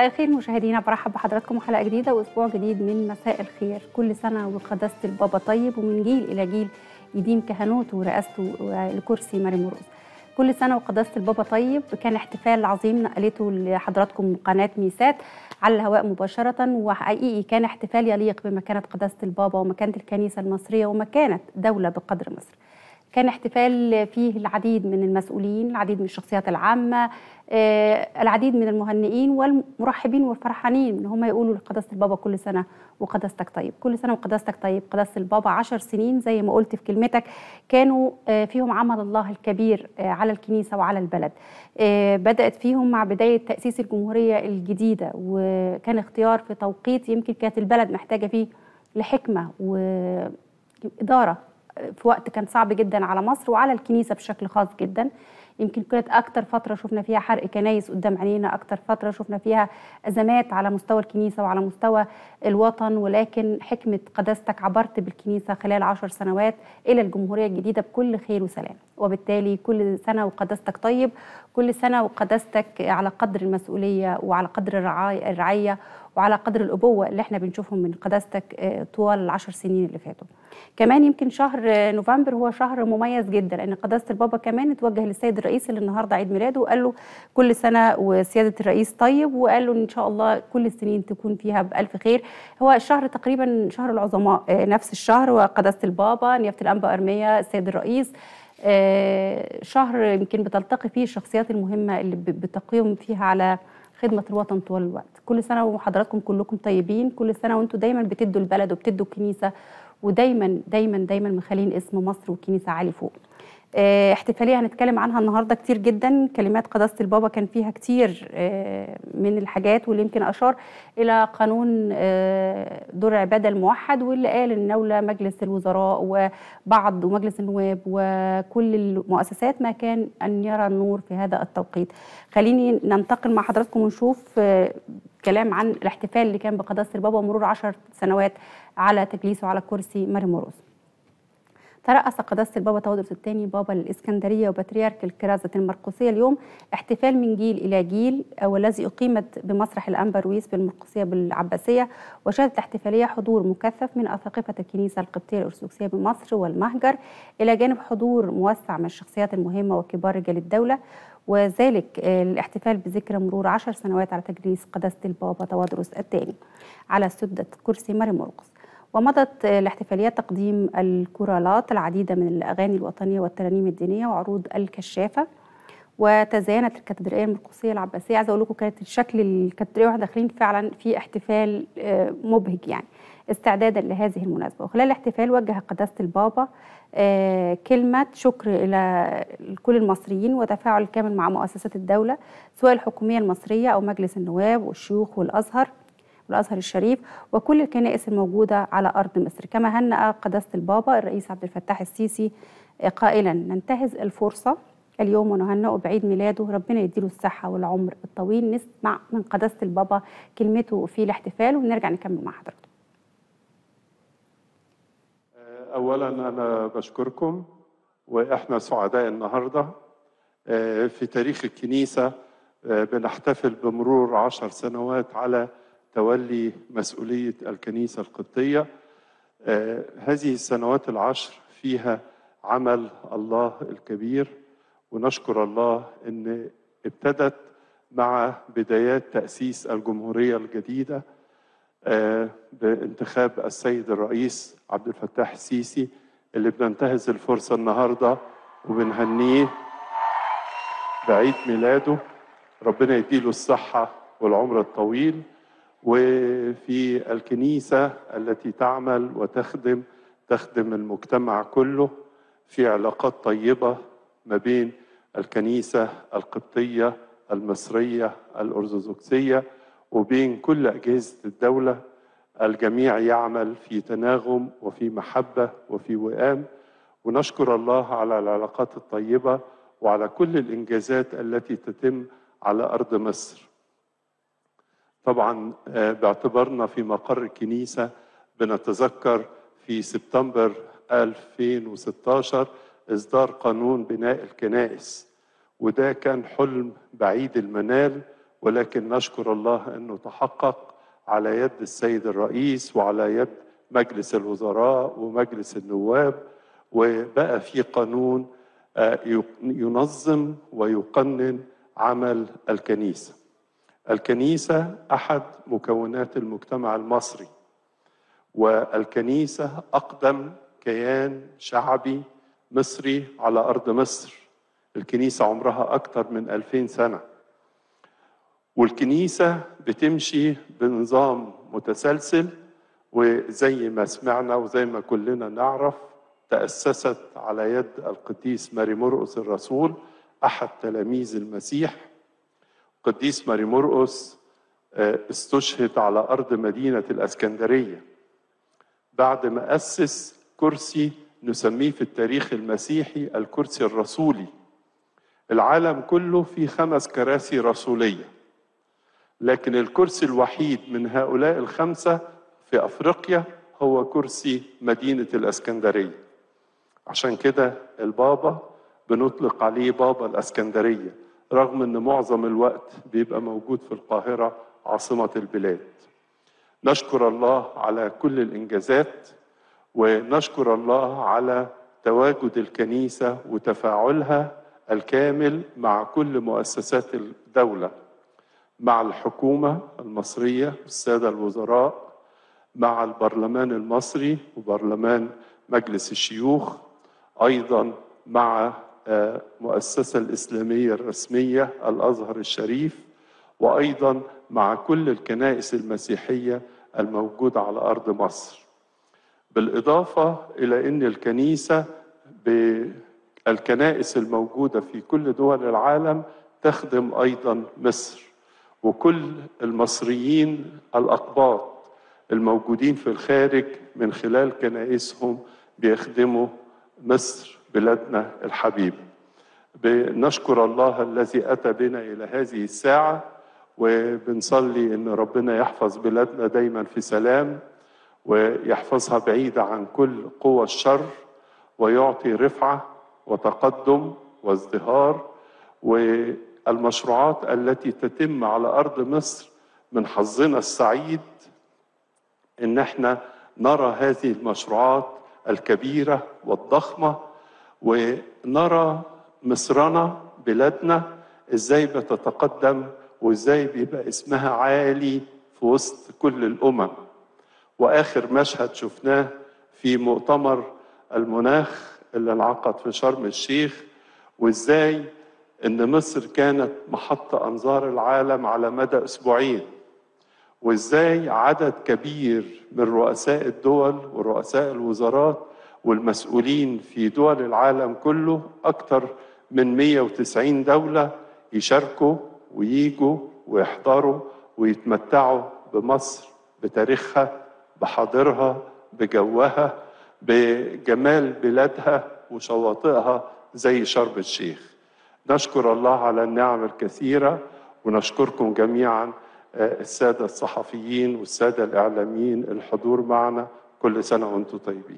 مساء الخير مشاهدينا برحب بحضراتكم حلقه جديده واسبوع جديد من مساء الخير كل سنه وقداسه البابا طيب ومن جيل الى جيل يديم كهنوته ورئاسته لكرسي ماري مرقس كل سنه وقداسه البابا طيب كان احتفال عظيم نقلته لحضراتكم قناه ميسات على الهواء مباشره وحقيقي كان احتفال يليق بمكانه قداسه البابا ومكانه الكنيسه المصريه ومكانه دوله بقدر مصر كان احتفال فيه العديد من المسؤولين العديد من الشخصيات العامة آه، العديد من المهنئين والمرحبين والفرحانين ان هم يقولوا لقداسة البابا كل سنة وقداستك طيب كل سنة وقداستك طيب قداسة البابا عشر سنين زي ما قلت في كلمتك كانوا آه، فيهم عمل الله الكبير آه، على الكنيسة وعلى البلد بدأت فيهم مع بداية تأسيس الجمهورية الجديدة وكان اختيار في توقيت يمكن كانت البلد محتاجة فيه لحكمة وإدارة في وقت كان صعب جدا على مصر وعلى الكنيسه بشكل خاص جدا يمكن كانت اكتر فتره شفنا فيها حرق كنايس قدام عينينا اكتر فتره شفنا فيها ازمات على مستوى الكنيسه وعلى مستوى الوطن ولكن حكمه قداستك عبرت بالكنيسه خلال عشر سنوات الى الجمهوريه الجديده بكل خير وسلام وبالتالي كل سنه وقداستك طيب كل سنه وقداستك على قدر المسؤوليه وعلى قدر الرعايه وعلى قدر الابوه اللي احنا بنشوفهم من قداستك طوال العشر سنين اللي فاتوا كمان يمكن شهر نوفمبر هو شهر مميز جدا لان قداسه البابا كمان اتوجه للسيد الرئيس اللي النهارده عيد ميلاده وقال له كل سنه وسياده الرئيس طيب وقال له ان شاء الله كل السنين تكون فيها بالف خير هو الشهر تقريبا شهر العظماء نفس الشهر وقداسه البابا نيافه الانبا ارميه السيد الرئيس شهر يمكن بتلتقي فيه الشخصيات المهمه اللي بتقيم فيها على خدمه الوطن طوال الوقت كل سنه وحضراتكم كلكم طيبين كل سنه وانتم دايما بتدوا البلد وبتدوا الكنيسه ودايما دايما دايما مخلين اسم مصر والكنيسه عالي فوق احتفاليه هنتكلم عنها النهارده كتير جدا كلمات قداسه البابا كان فيها كتير من الحاجات واللي يمكن اشار الى قانون دور العباده الموحد واللي قال ان لولا مجلس الوزراء وبعض ومجلس النواب وكل المؤسسات ما كان ان يرى النور في هذا التوقيت خليني ننتقل مع حضراتكم ونشوف كلام عن الاحتفال اللي كان بقداسه البابا مرور عشر سنوات على تجليسه على كرسي ماري موروس ترأس قداسة البابا تودرس الثاني بابا الإسكندرية وبطريرك الكرازة المرقسية اليوم احتفال من جيل إلى جيل والذي أقيمت بمسرح الأنبا رويس بالمرقسية بالعباسية وشهدت الاحتفالية حضور مكثف من أساقفة الكنيسة القبطية الأرثوذكسية بمصر والمهجر إلى جانب حضور موسع من الشخصيات المهمة وكبار رجال الدولة وذلك الاحتفال بذكرى مرور عشر سنوات على تجليس قداسة البابا تودرس الثاني على سدة كرسي ماري مرقس ومضت الاحتفاليات تقديم الكورالات العديدة من الأغاني الوطنية والترانيم الدينية وعروض الكشافة وتزينت الكاتدرائية المرقسية العباسية عايزة أقول لكم كانت الشكل الكاتدرائية واحنا داخلين فعلا في احتفال مبهج يعني استعدادا لهذه المناسبة وخلال الاحتفال وجه قداسة البابا كلمة شكر إلى كل المصريين وتفاعل كامل مع مؤسسات الدولة سواء الحكومية المصرية أو مجلس النواب والشيوخ والأزهر والازهر الشريف وكل الكنائس الموجوده على ارض مصر كما هنأ قداسه البابا الرئيس عبد الفتاح السيسي قائلا ننتهز الفرصه اليوم ونهنئه بعيد ميلاده ربنا يديله الصحه والعمر الطويل نسمع من قداسه البابا كلمته في الاحتفال ونرجع نكمل مع حضرتك اولا انا بشكركم واحنا سعداء النهارده في تاريخ الكنيسه بنحتفل بمرور عشر سنوات على تولي مسؤولية الكنيسة القبطية آه هذه السنوات العشر فيها عمل الله الكبير ونشكر الله أن ابتدت مع بدايات تأسيس الجمهورية الجديدة آه بانتخاب السيد الرئيس عبد الفتاح السيسي اللي بننتهز الفرصة النهاردة وبنهنيه بعيد ميلاده ربنا يديله الصحة والعمر الطويل وفي الكنيسة التي تعمل وتخدم تخدم المجتمع كله في علاقات طيبة ما بين الكنيسة القبطية المصرية الأرثوذكسية وبين كل أجهزة الدولة الجميع يعمل في تناغم وفي محبة وفي وئام ونشكر الله على العلاقات الطيبة وعلى كل الإنجازات التي تتم على أرض مصر طبعا باعتبارنا في مقر الكنيسة بنتذكر في سبتمبر 2016 إصدار قانون بناء الكنائس وده كان حلم بعيد المنال ولكن نشكر الله أنه تحقق على يد السيد الرئيس وعلى يد مجلس الوزراء ومجلس النواب وبقى في قانون ينظم ويقنن عمل الكنيسة الكنيسة أحد مكونات المجتمع المصري والكنيسة أقدم كيان شعبي مصري على أرض مصر الكنيسة عمرها أكثر من ألفين سنة والكنيسة بتمشي بنظام متسلسل وزي ما سمعنا وزي ما كلنا نعرف تأسست على يد القديس ماري مرقس الرسول أحد تلاميذ المسيح قديس ماري مرقس استشهد على أرض مدينة الأسكندرية بعد ما أسس كرسي نسميه في التاريخ المسيحي الكرسي الرسولي العالم كله فيه خمس كراسي رسولية لكن الكرسي الوحيد من هؤلاء الخمسة في أفريقيا هو كرسي مدينة الأسكندرية عشان كده البابا بنطلق عليه بابا الأسكندرية رغم أن معظم الوقت بيبقى موجود في القاهرة عاصمة البلاد نشكر الله على كل الإنجازات ونشكر الله على تواجد الكنيسة وتفاعلها الكامل مع كل مؤسسات الدولة مع الحكومة المصرية السادة الوزراء مع البرلمان المصري وبرلمان مجلس الشيوخ أيضا مع مؤسسة الإسلامية الرسمية الأزهر الشريف وأيضا مع كل الكنائس المسيحية الموجودة على أرض مصر بالإضافة إلى أن الكنيسة بالكنائس الموجودة في كل دول العالم تخدم أيضا مصر وكل المصريين الأقباط الموجودين في الخارج من خلال كنائسهم بيخدموا مصر بلادنا الحبيبة بنشكر الله الذي أتى بنا إلى هذه الساعة وبنصلي إن ربنا يحفظ بلادنا دايما في سلام ويحفظها بعيدة عن كل قوى الشر ويعطي رفعة وتقدم وازدهار والمشروعات التي تتم على أرض مصر من حظنا السعيد إن احنا نرى هذه المشروعات الكبيرة والضخمة ونرى مصرنا بلادنا ازاي بتتقدم وازاي بيبقى اسمها عالي في وسط كل الامم واخر مشهد شفناه في مؤتمر المناخ اللي انعقد في شرم الشيخ وازاي ان مصر كانت محط انظار العالم على مدى اسبوعين وازاي عدد كبير من رؤساء الدول ورؤساء الوزارات والمسؤولين في دول العالم كله أكثر من 190 دولة يشاركوا وييجوا ويحضروا ويتمتعوا بمصر بتاريخها بحاضرها بجوها بجمال بلادها وشواطئها زي شرم الشيخ نشكر الله على النعم الكثيرة ونشكركم جميعا السادة الصحفيين والسادة الإعلاميين الحضور معنا كل سنة وأنتم طيبين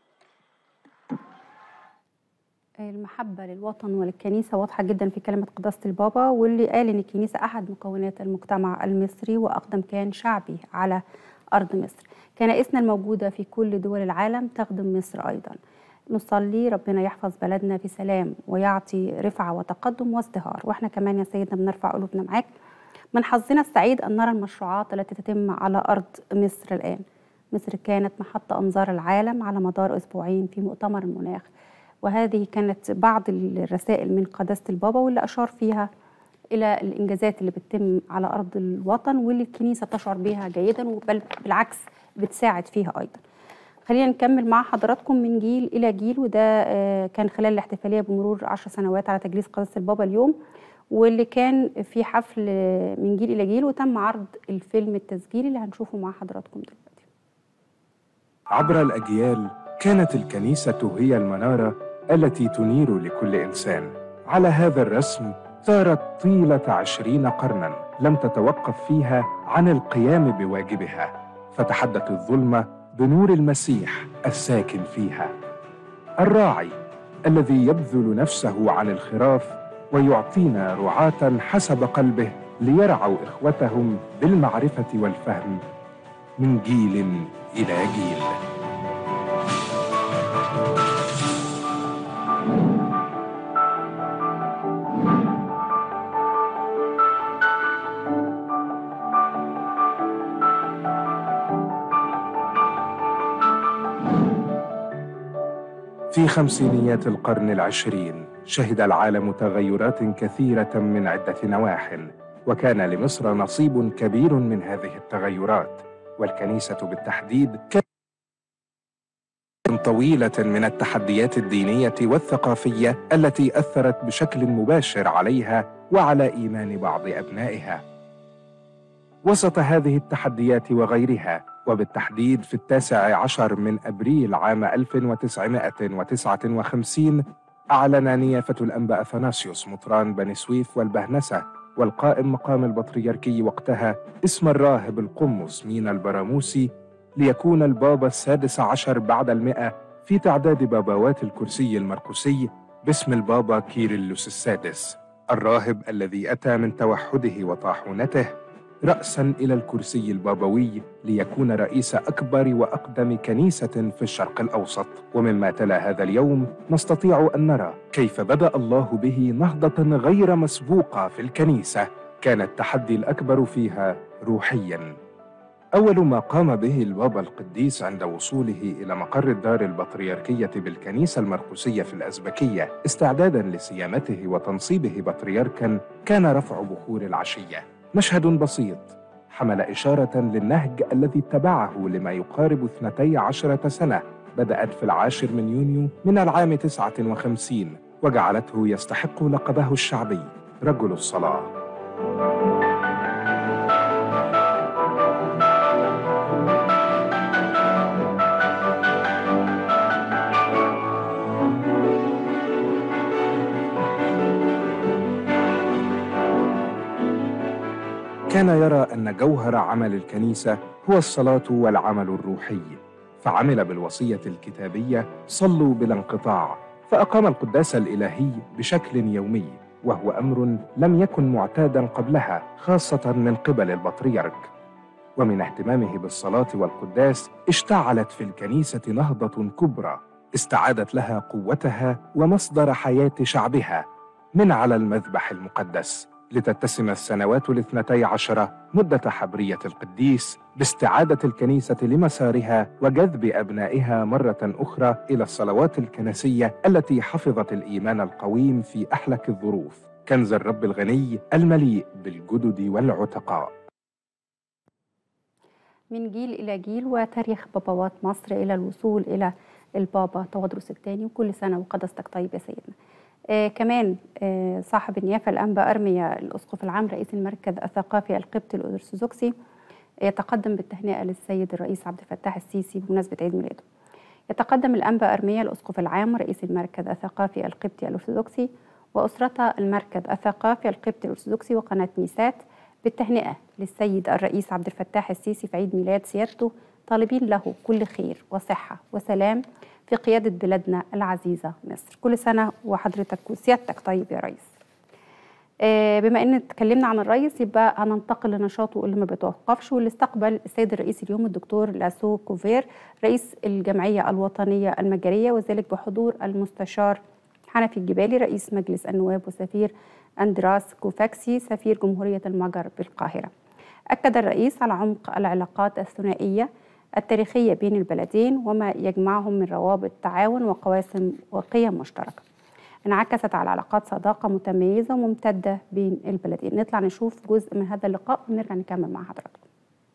المحبة للوطن وللكنيسة واضحة جدا في كلمة قداسة البابا واللي قال إن الكنيسة أحد مكونات المجتمع المصري وأقدم كيان شعبي على أرض مصر كنائسنا الموجودة في كل دول العالم تخدم مصر أيضا نصلي ربنا يحفظ بلدنا في سلام ويعطي رفعة وتقدم وازدهار وإحنا كمان يا سيدنا بنرفع قلوبنا معاك من حظنا السعيد أن نرى المشروعات التي تتم على أرض مصر الآن مصر كانت محط أنظار العالم على مدار أسبوعين في مؤتمر المناخ وهذه كانت بعض الرسائل من قداسة البابا واللي أشار فيها إلى الإنجازات اللي بتتم على أرض الوطن واللي الكنيسة تشعر بها جيدا بل بالعكس بتساعد فيها أيضا خلينا نكمل مع حضراتكم من جيل إلى جيل وده كان خلال الاحتفالية بمرور عشر سنوات على تجليس قداسة البابا اليوم واللي كان في حفل من جيل إلى جيل وتم عرض الفيلم التسجيلي اللي هنشوفه مع حضراتكم دلوقتي عبر الأجيال كانت الكنيسة هي المنارة التي تنير لكل إنسان على هذا الرسم سارت طيلة عشرين قرنا لم تتوقف فيها عن القيام بواجبها فتحدت الظلمة بنور المسيح الساكن فيها الراعي الذي يبذل نفسه عن الخراف ويعطينا رعاة حسب قلبه ليرعوا إخوتهم بالمعرفة والفهم من جيل إلى جيل في خمسينيات القرن العشرين شهد العالم تغيرات كثيرة من عدة نواح وكان لمصر نصيب كبير من هذه التغيرات والكنيسة بالتحديد كانت طويلة من التحديات الدينية والثقافية التي أثرت بشكل مباشر عليها وعلى إيمان بعض أبنائها. وسط هذه التحديات وغيرها وبالتحديد في التاسع عشر من أبريل عام 1959 أعلن نيافة الأنبا أثناسيوس مطران بني سويف والبهنسة والقائم مقام البطريركي وقتها اسم الراهب القمص مينا البراموسي ليكون البابا السادس عشر بعد المئة في تعداد باباوات الكرسي المرقسي باسم البابا كيرلس السادس الراهب الذي أتى من توحده وطاحونته رأسا إلى الكرسي البابوي ليكون رئيس أكبر وأقدم كنيسة في الشرق الأوسط ومما تلا هذا اليوم نستطيع أن نرى كيف بدأ الله به نهضة غير مسبوقة في الكنيسة كان التحدي الأكبر فيها روحيا أول ما قام به البابا القديس عند وصوله إلى مقر الدار البطريركية بالكنيسة المرقسية في الأزبكية استعدادا لسيامته وتنصيبه بطريركا كان رفع بخور العشية مشهد بسيط حمل إشارة للنهج الذي اتبعه لما يقارب اثنتي عشرة سنة بدأت في العاشر من يونيو من العام تسعة وخمسين وجعلته يستحق لقبه الشعبي رجل الصلاة كان يرى ان جوهر عمل الكنيسه هو الصلاه والعمل الروحي فعمل بالوصيه الكتابيه صلوا بلا انقطاع فاقام القداس الالهي بشكل يومي وهو امر لم يكن معتادا قبلها خاصه من قبل البطريرك ومن اهتمامه بالصلاه والقداس اشتعلت في الكنيسه نهضه كبرى استعادت لها قوتها ومصدر حياه شعبها من على المذبح المقدس لتتسم السنوات الاثنتي عشرة مدة حبرية القديس باستعادة الكنيسة لمسارها وجذب أبنائها مرة أخرى إلى الصلوات الكنسية التي حفظت الإيمان القويم في أحلك الظروف كنز الرب الغني المليء بالجدد والعتقاء من جيل إلى جيل وتاريخ بابوات مصر إلى الوصول إلى البابا تودرس الثاني وكل سنة وقدستك طيب يا سيدنا آه كمان آه صاحب النيافة الأنبا أرميا الأسقف العام رئيس المركز الثقافي القبطي الأرثوذكسي يتقدم بالتهنئة للسيد الرئيس عبد الفتاح السيسي بمناسبة عيد ميلاده يتقدم الأنبا أرميا الأسقف العام رئيس المركز الثقافي القبطي الأرثوذكسي وأسرة المركز الثقافي القبطي الأرثوذكسي وقناة ميسات بالتهنئة للسيد الرئيس عبد الفتاح السيسي في عيد ميلاد سيادته طالبين له كل خير وصحة وسلام في قيادة بلادنا العزيزة مصر كل سنة وحضرتك وسيادتك طيب يا ريس آه بما ان اتكلمنا عن الرئيس يبقى هننتقل لنشاطه اللي ما بيتوقفش واللي استقبل السيد الرئيس اليوم الدكتور لاسو كوفير رئيس الجمعية الوطنية المجرية وذلك بحضور المستشار حنفي الجبالي رئيس مجلس النواب وسفير أندراس كوفاكسي سفير جمهورية المجر بالقاهرة أكد الرئيس على عمق العلاقات الثنائية التاريخية بين البلدين وما يجمعهم من روابط تعاون وقواسم وقيم مشتركة انعكست على علاقات صداقة متميزة وممتدة بين البلدين نطلع نشوف جزء من هذا اللقاء ونرجع نكمل مع حضراتكم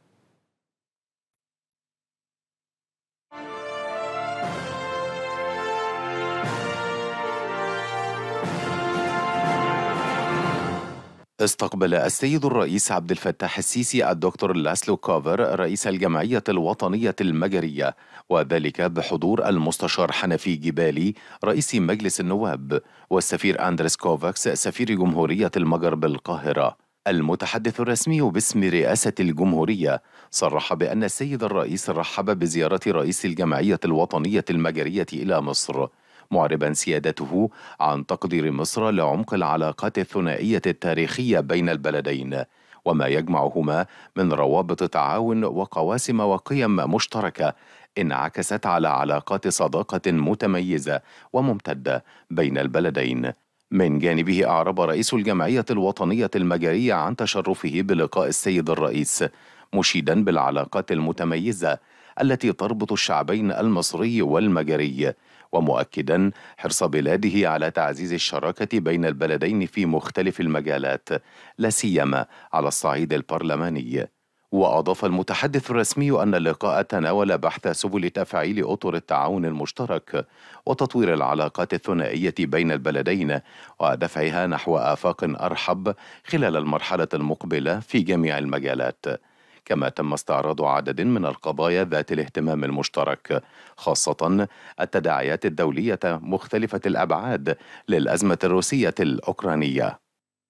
استقبل السيد الرئيس عبد الفتاح السيسي الدكتور لاسلو كوفر رئيس الجمعية الوطنية المجرية وذلك بحضور المستشار حنفي جبالي رئيس مجلس النواب والسفير أندريس كوفاكس سفير جمهورية المجر بالقاهرة المتحدث الرسمي باسم رئاسة الجمهورية صرح بأن السيد الرئيس رحب بزيارة رئيس الجمعية الوطنية المجرية إلى مصر معربا سيادته عن تقدير مصر لعمق العلاقات الثنائية التاريخية بين البلدين وما يجمعهما من روابط تعاون وقواسم وقيم مشتركة انعكست على علاقات صداقة متميزة وممتدة بين البلدين من جانبه أعرب رئيس الجمعية الوطنية المجرية عن تشرفه بلقاء السيد الرئيس مشيدا بالعلاقات المتميزة التي تربط الشعبين المصري والمجري ومؤكدا حرص بلاده على تعزيز الشراكة بين البلدين في مختلف المجالات لا سيما على الصعيد البرلماني وأضاف المتحدث الرسمي أن اللقاء تناول بحث سبل تفعيل أطر التعاون المشترك وتطوير العلاقات الثنائية بين البلدين ودفعها نحو آفاق أرحب خلال المرحلة المقبلة في جميع المجالات كما تم استعراض عدد من القضايا ذات الاهتمام المشترك خاصة التداعيات الدولية مختلفة الأبعاد للأزمة الروسية الأوكرانية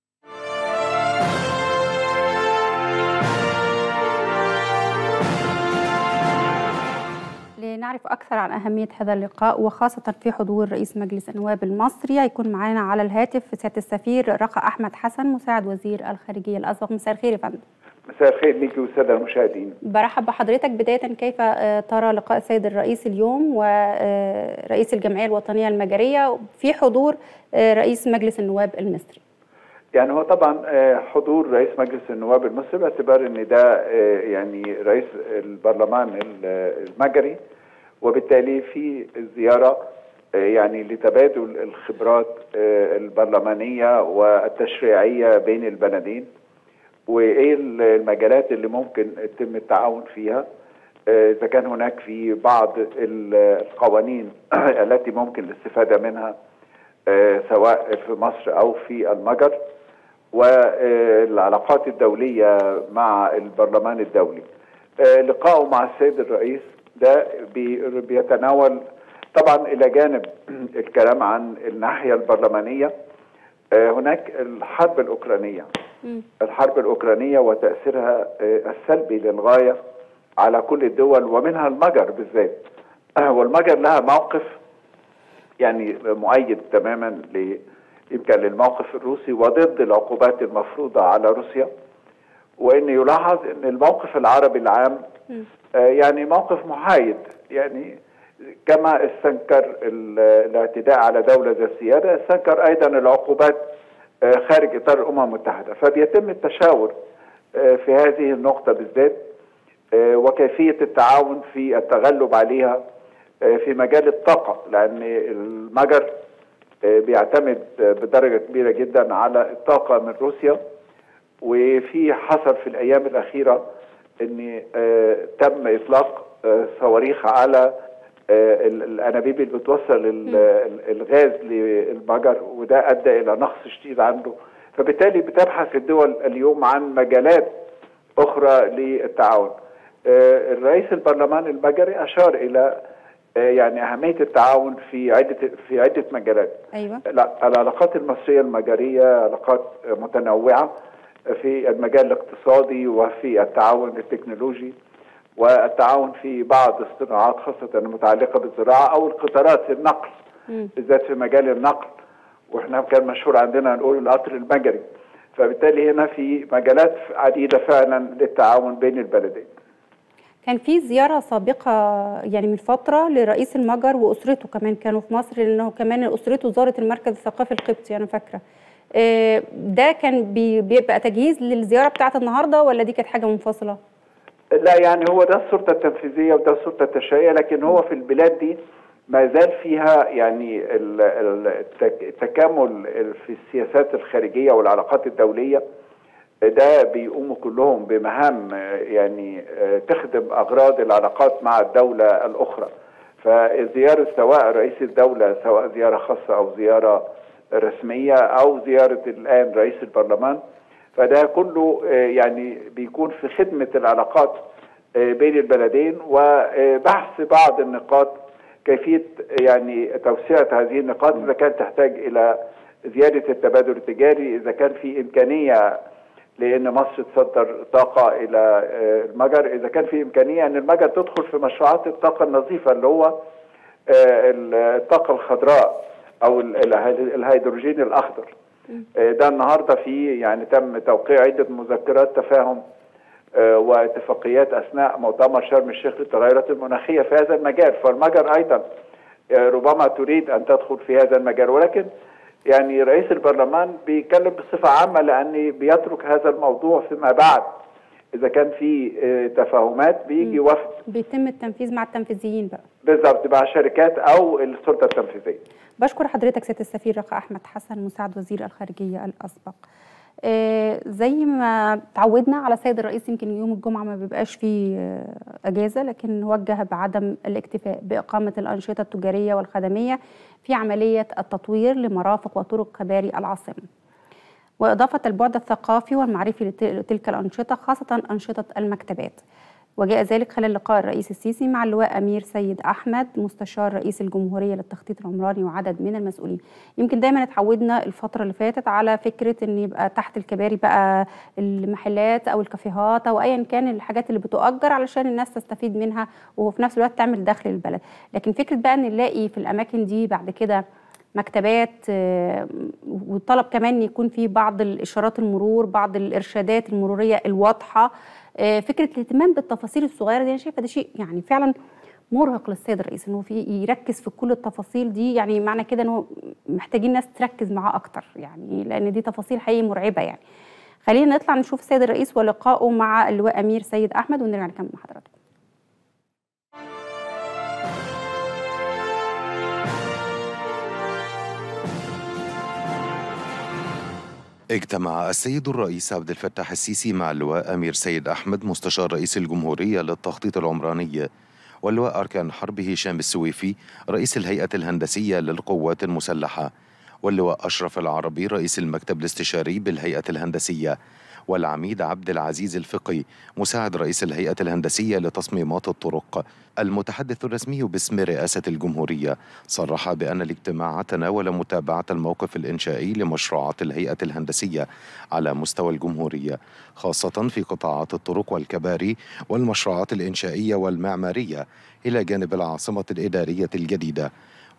لنعرف أكثر عن أهمية هذا اللقاء وخاصة في حضور رئيس مجلس النواب المصري هيكون معنا على الهاتف سيادة السفير رقا أحمد حسن مساعد وزير الخارجية الأسبق مساء الخير يا فندم مساء الخير ليكي والساده المشاهدين برحب بحضرتك بداية كيف ترى لقاء السيد الرئيس اليوم ورئيس الجمعية الوطنية المجرية في حضور رئيس مجلس النواب المصري يعني هو طبعا حضور رئيس مجلس النواب المصري باعتبار ان ده يعني رئيس البرلمان المجري وبالتالي في زياره يعني لتبادل الخبرات البرلمانيه والتشريعيه بين البلدين وايه المجالات اللي ممكن يتم التعاون فيها اذا كان هناك في بعض القوانين التي ممكن الاستفاده منها سواء في مصر او في المجر والعلاقات الدوليه مع البرلمان الدولي لقائه مع السيد الرئيس ده بيتناول طبعا الى جانب الكلام عن الناحيه البرلمانيه هناك الحرب الاوكرانيه الحرب الاوكرانيه وتاثيرها السلبي للغايه على كل الدول ومنها المجر بالذات والمجر لها موقف يعني مؤيد تماما ل يمكن للموقف الروسي وضد العقوبات المفروضه على روسيا وان يلاحظ ان الموقف العربي العام يعني موقف محايد يعني كما استنكر الاعتداء على دوله ذات سياده استنكر ايضا العقوبات خارج اطار الامم المتحده فبيتم التشاور في هذه النقطه بالذات وكيفيه التعاون في التغلب عليها في مجال الطاقه لان المجر بيعتمد بدرجه كبيره جدا على الطاقه من روسيا وفي حصل في الايام الاخيره ان تم اطلاق صواريخ على الانابيب اللي بتوصل الغاز للمجر وده ادى الى نقص شديد عنده فبالتالي بتبحث الدول اليوم عن مجالات اخرى للتعاون الرئيس البرلمان المجري اشار الى يعني اهميه التعاون في عده في عده مجالات ايوه لا العلاقات المصريه المجريه علاقات متنوعه في المجال الاقتصادي وفي التعاون التكنولوجي والتعاون في بعض الصناعات خاصة المتعلقة بالزراعة أو القطارات النقل بالذات في مجال النقل واحنا كان مشهور عندنا نقول القطر المجري فبالتالي هنا في مجالات عديدة فعلا للتعاون بين البلدين كان في زيارة سابقة يعني من فترة لرئيس المجر وأسرته كمان كانوا في مصر لأنه كمان أسرته زارت المركز الثقافي القبطي أنا فاكرة ده كان بيبقى تجهيز للزيارة بتاعت النهاردة ولا دي كانت حاجة منفصلة؟ لا يعني هو ده السلطه التنفيذيه وده السلطه التشريعيه لكن هو في البلاد دي ما زال فيها يعني التكامل في السياسات الخارجيه والعلاقات الدوليه ده بيقوموا كلهم بمهام يعني تخدم اغراض العلاقات مع الدوله الاخرى فزياره سواء رئيس الدوله سواء زياره خاصه او زياره رسميه او زياره الان رئيس البرلمان فده كله يعني بيكون في خدمة العلاقات بين البلدين وبحث بعض النقاط كيفية يعني توسعة هذه النقاط إذا كانت تحتاج إلى زيادة التبادل التجاري إذا كان في إمكانية لأن مصر تصدر طاقة إلى المجر إذا كان في إمكانية أن المجر تدخل في مشروعات الطاقة النظيفة اللي هو الطاقه الخضراء او الهيدروجين الاخضر ده النهارده في يعني تم توقيع عده مذكرات تفاهم واتفاقيات اثناء مؤتمر شرم الشيخ للتغيرات المناخيه في هذا المجال فالمجر ايضا ربما تريد ان تدخل في هذا المجال ولكن يعني رئيس البرلمان بيتكلم بصفه عامه لان بيترك هذا الموضوع فيما بعد اذا كان في تفاهمات بيجي وفد بيتم التنفيذ مع التنفيذيين بقى بالظبط مع شركات او السلطه التنفيذيه بشكر حضرتك سياده السفير رقا احمد حسن مساعد وزير الخارجيه الاسبق آه زي ما تعودنا على سيد الرئيس يمكن يوم الجمعه ما بيبقاش فيه آه اجازه لكن وجه بعدم الاكتفاء باقامه الانشطه التجاريه والخدميه في عمليه التطوير لمرافق وطرق كباري العاصمه. واضافه البعد الثقافي والمعرفي لتلك الانشطه خاصه انشطه المكتبات. وجاء ذلك خلال لقاء الرئيس السيسي مع اللواء امير سيد احمد مستشار رئيس الجمهوريه للتخطيط العمراني وعدد من المسؤولين يمكن دايما اتعودنا الفتره اللي فاتت على فكره ان يبقى تحت الكباري بقى المحلات او الكافيهات او ايا كان الحاجات اللي بتؤجر علشان الناس تستفيد منها وفي نفس الوقت تعمل دخل للبلد لكن فكره بقى ان نلاقي في الاماكن دي بعد كده مكتبات وطلب كمان يكون في بعض الاشارات المرور بعض الارشادات المروريه الواضحه فكره الاهتمام بالتفاصيل الصغيره دي انا شايفه ده شيء يعني فعلا مرهق للسيد الرئيس انه في يركز في كل التفاصيل دي يعني معنى كده انه محتاجين ناس تركز معاه اكتر يعني لان دي تفاصيل حقيقي مرعبه يعني خلينا نطلع نشوف السيد الرئيس ولقائه مع اللواء امير سيد احمد ونرجع نكمل مع حضراتكم اجتمع السيد الرئيس عبد الفتاح السيسي مع اللواء أمير سيد أحمد مستشار رئيس الجمهورية للتخطيط العمراني واللواء أركان حرب هشام السويفي رئيس الهيئة الهندسية للقوات المسلحة واللواء أشرف العربي رئيس المكتب الاستشاري بالهيئة الهندسية والعميد عبد العزيز الفقي مساعد رئيس الهيئة الهندسية لتصميمات الطرق المتحدث الرسمي باسم رئاسة الجمهورية صرح بأن الاجتماع تناول متابعة الموقف الإنشائي لمشروعات الهيئة الهندسية على مستوى الجمهورية خاصة في قطاعات الطرق والكباري والمشروعات الإنشائية والمعمارية إلى جانب العاصمة الإدارية الجديدة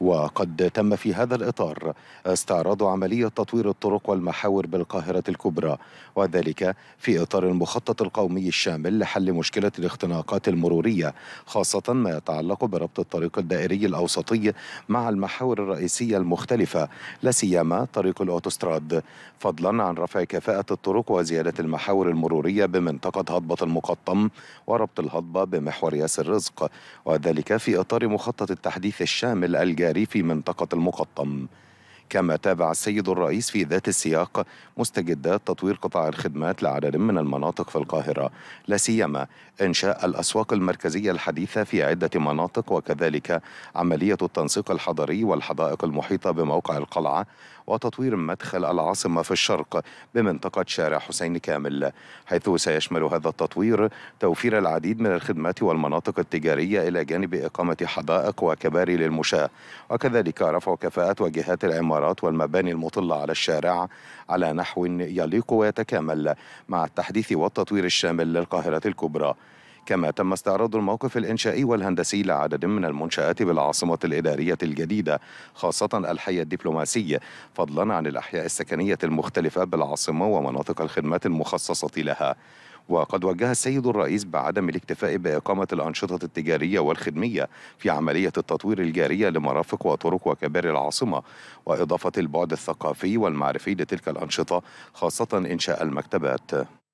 وقد تم في هذا الإطار استعراض عملية تطوير الطرق والمحاور بالقاهرة الكبرى وذلك في إطار المخطط القومي الشامل لحل مشكلة الاختناقات المرورية خاصة ما يتعلق بربط الطريق الدائري الأوسطي مع المحاور الرئيسية المختلفة لا سيما طريق الأوتوستراد فضلا عن رفع كفاءة الطرق وزيادة المحاور المرورية بمنطقة هضبة المقطم وربط الهضبة بمحور ياس الرزق وذلك في إطار مخطط التحديث الشامل الجاري الجاري في منطقة المقطم كما تابع السيد الرئيس في ذات السياق مستجدات تطوير قطاع الخدمات لعدد من المناطق في القاهرة لا سيما إنشاء الأسواق المركزية الحديثة في عدة مناطق وكذلك عملية التنسيق الحضري والحدائق المحيطة بموقع القلعة وتطوير مدخل العاصمة في الشرق بمنطقة شارع حسين كامل حيث سيشمل هذا التطوير توفير العديد من الخدمات والمناطق التجارية إلى جانب إقامة حدائق وكباري للمشاة وكذلك رفع كفاءة واجهات العمارات والمباني المطلة على الشارع على نحو يليق ويتكامل مع التحديث والتطوير الشامل للقاهرة الكبرى كما تم استعراض الموقف الإنشائي والهندسي لعدد من المنشآت بالعاصمة الإدارية الجديدة خاصة الحي الدبلوماسي فضلا عن الأحياء السكنية المختلفة بالعاصمة ومناطق الخدمات المخصصة لها وقد وجه السيد الرئيس بعدم الاكتفاء بإقامة الأنشطة التجارية والخدمية في عملية التطوير الجارية لمرافق وطرق وكباري العاصمة وإضافة البعد الثقافي والمعرفي لتلك الأنشطة خاصة إنشاء المكتبات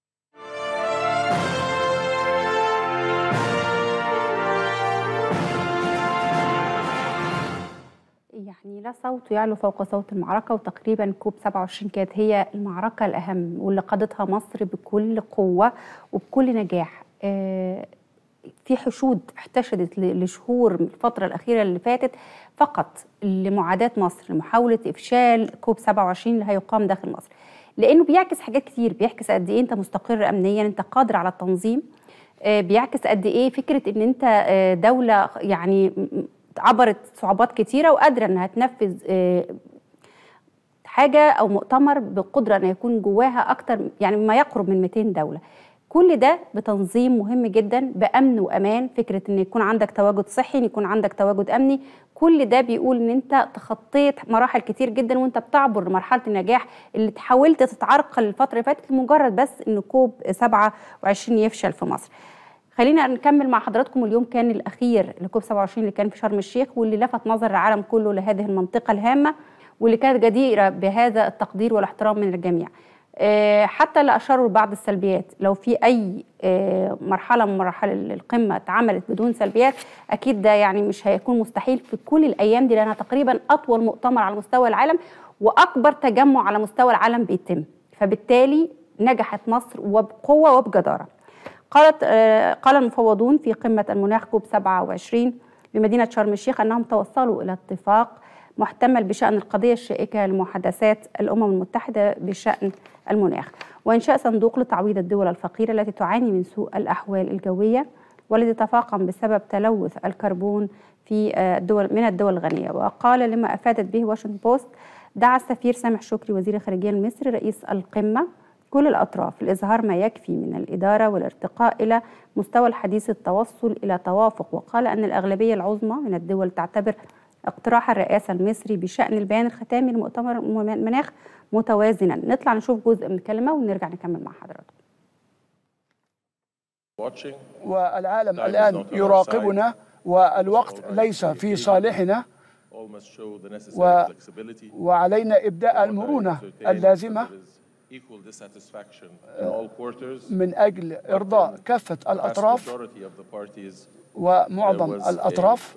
يعني لا صوت يعلو فوق صوت المعركة وتقريبا كوب 27 كانت هي المعركة الأهم واللي قادتها مصر بكل قوة وبكل نجاح آه في حشود احتشدت لشهور الفترة الأخيرة اللي فاتت فقط لمعاداة مصر لمحاولة إفشال كوب 27 اللي هيقام داخل مصر لأنه بيعكس حاجات كتير بيعكس قد إيه أنت مستقر أمنيا أنت قادر على التنظيم آه بيعكس قد إيه فكرة أن أنت آه دولة يعني عبرت صعوبات كتيره وقادره انها تنفذ حاجه او مؤتمر بقدره ان يكون جواها اكتر يعني ما يقرب من 200 دوله كل ده بتنظيم مهم جدا بامن وامان فكره ان يكون عندك تواجد صحي ان يكون عندك تواجد امني كل ده بيقول ان انت تخطيت مراحل كتير جدا وانت بتعبر مرحله النجاح اللي حاولت تتعرقل الفتره اللي فاتت لمجرد بس ان كوب 27 يفشل في مصر خلينا نكمل مع حضراتكم اليوم كان الاخير لكوب 27 اللي كان في شرم الشيخ واللي لفت نظر العالم كله لهذه المنطقه الهامه واللي كانت جديره بهذا التقدير والاحترام من الجميع آه، حتى اللي اشاروا لبعض السلبيات لو في اي آه، مرحله من مراحل القمه اتعملت بدون سلبيات اكيد ده يعني مش هيكون مستحيل في كل الايام دي لانها تقريبا اطول مؤتمر على مستوى العالم واكبر تجمع على مستوى العالم بيتم فبالتالي نجحت مصر وبقوه وبجداره قالت آه، قال المفوضون في قمه المناخ كوب 27 بمدينه شرم الشيخ انهم توصلوا الى اتفاق محتمل بشان القضيه الشائكه لمحادثات الامم المتحده بشان المناخ وإنشاء صندوق لتعويض الدول الفقيرة التي تعاني من سوء الأحوال الجوية والذي تفاقم بسبب تلوث الكربون في الدول من الدول الغنية وقال لما أفادت به واشنطن بوست دعا السفير سامح شكري وزير الخارجية المصري رئيس القمة كل الأطراف لإظهار ما يكفي من الإدارة والارتقاء إلى مستوى الحديث التوصل إلى توافق وقال أن الأغلبية العظمى من الدول تعتبر اقتراح الرئاسة المصري بشأن البيان الختامي لمؤتمر المناخ متوازنا نطلع نشوف جزء من الكلمة ونرجع نكمل مع حضراتكم والعالم الآن يراقبنا والوقت ليس في صالحنا و... وعلينا إبداء المرونة اللازمة من أجل إرضاء كافة الأطراف ومعظم الأطراف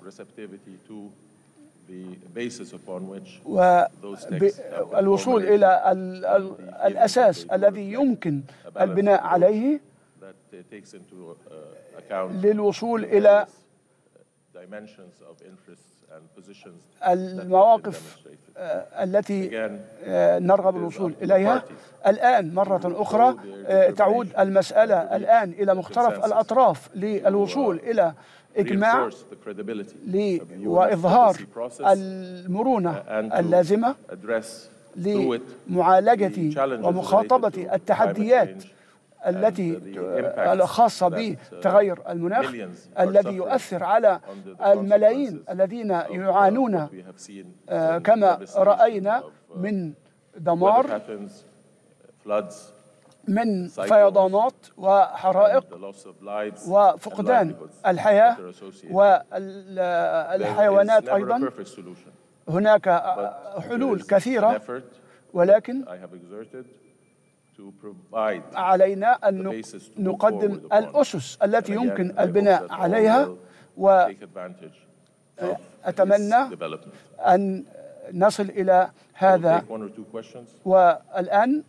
والوصول إلى الأساس الذي يمكن البناء عليه للوصول إلى المواقف التي نرغب الوصول إليها الآن مرة أخرى تعود المسألة الآن إلى مختلف الأطراف للوصول إلى إجماع وإظهار المرونة اللازمة لمعالجة ومخاطبة التحديات التي الخاصة بتغير المناخ الذي يؤثر على الملايين الذين يعانون كما رأينا من دمار من فيضانات وحرائق وفقدان الحياة والحيوانات أيضا هناك حلول كثيرة ولكن علينا أن نقدم الأسس التي يمكن البناء عليها وأتمنى أن نصل إلى هذا والآن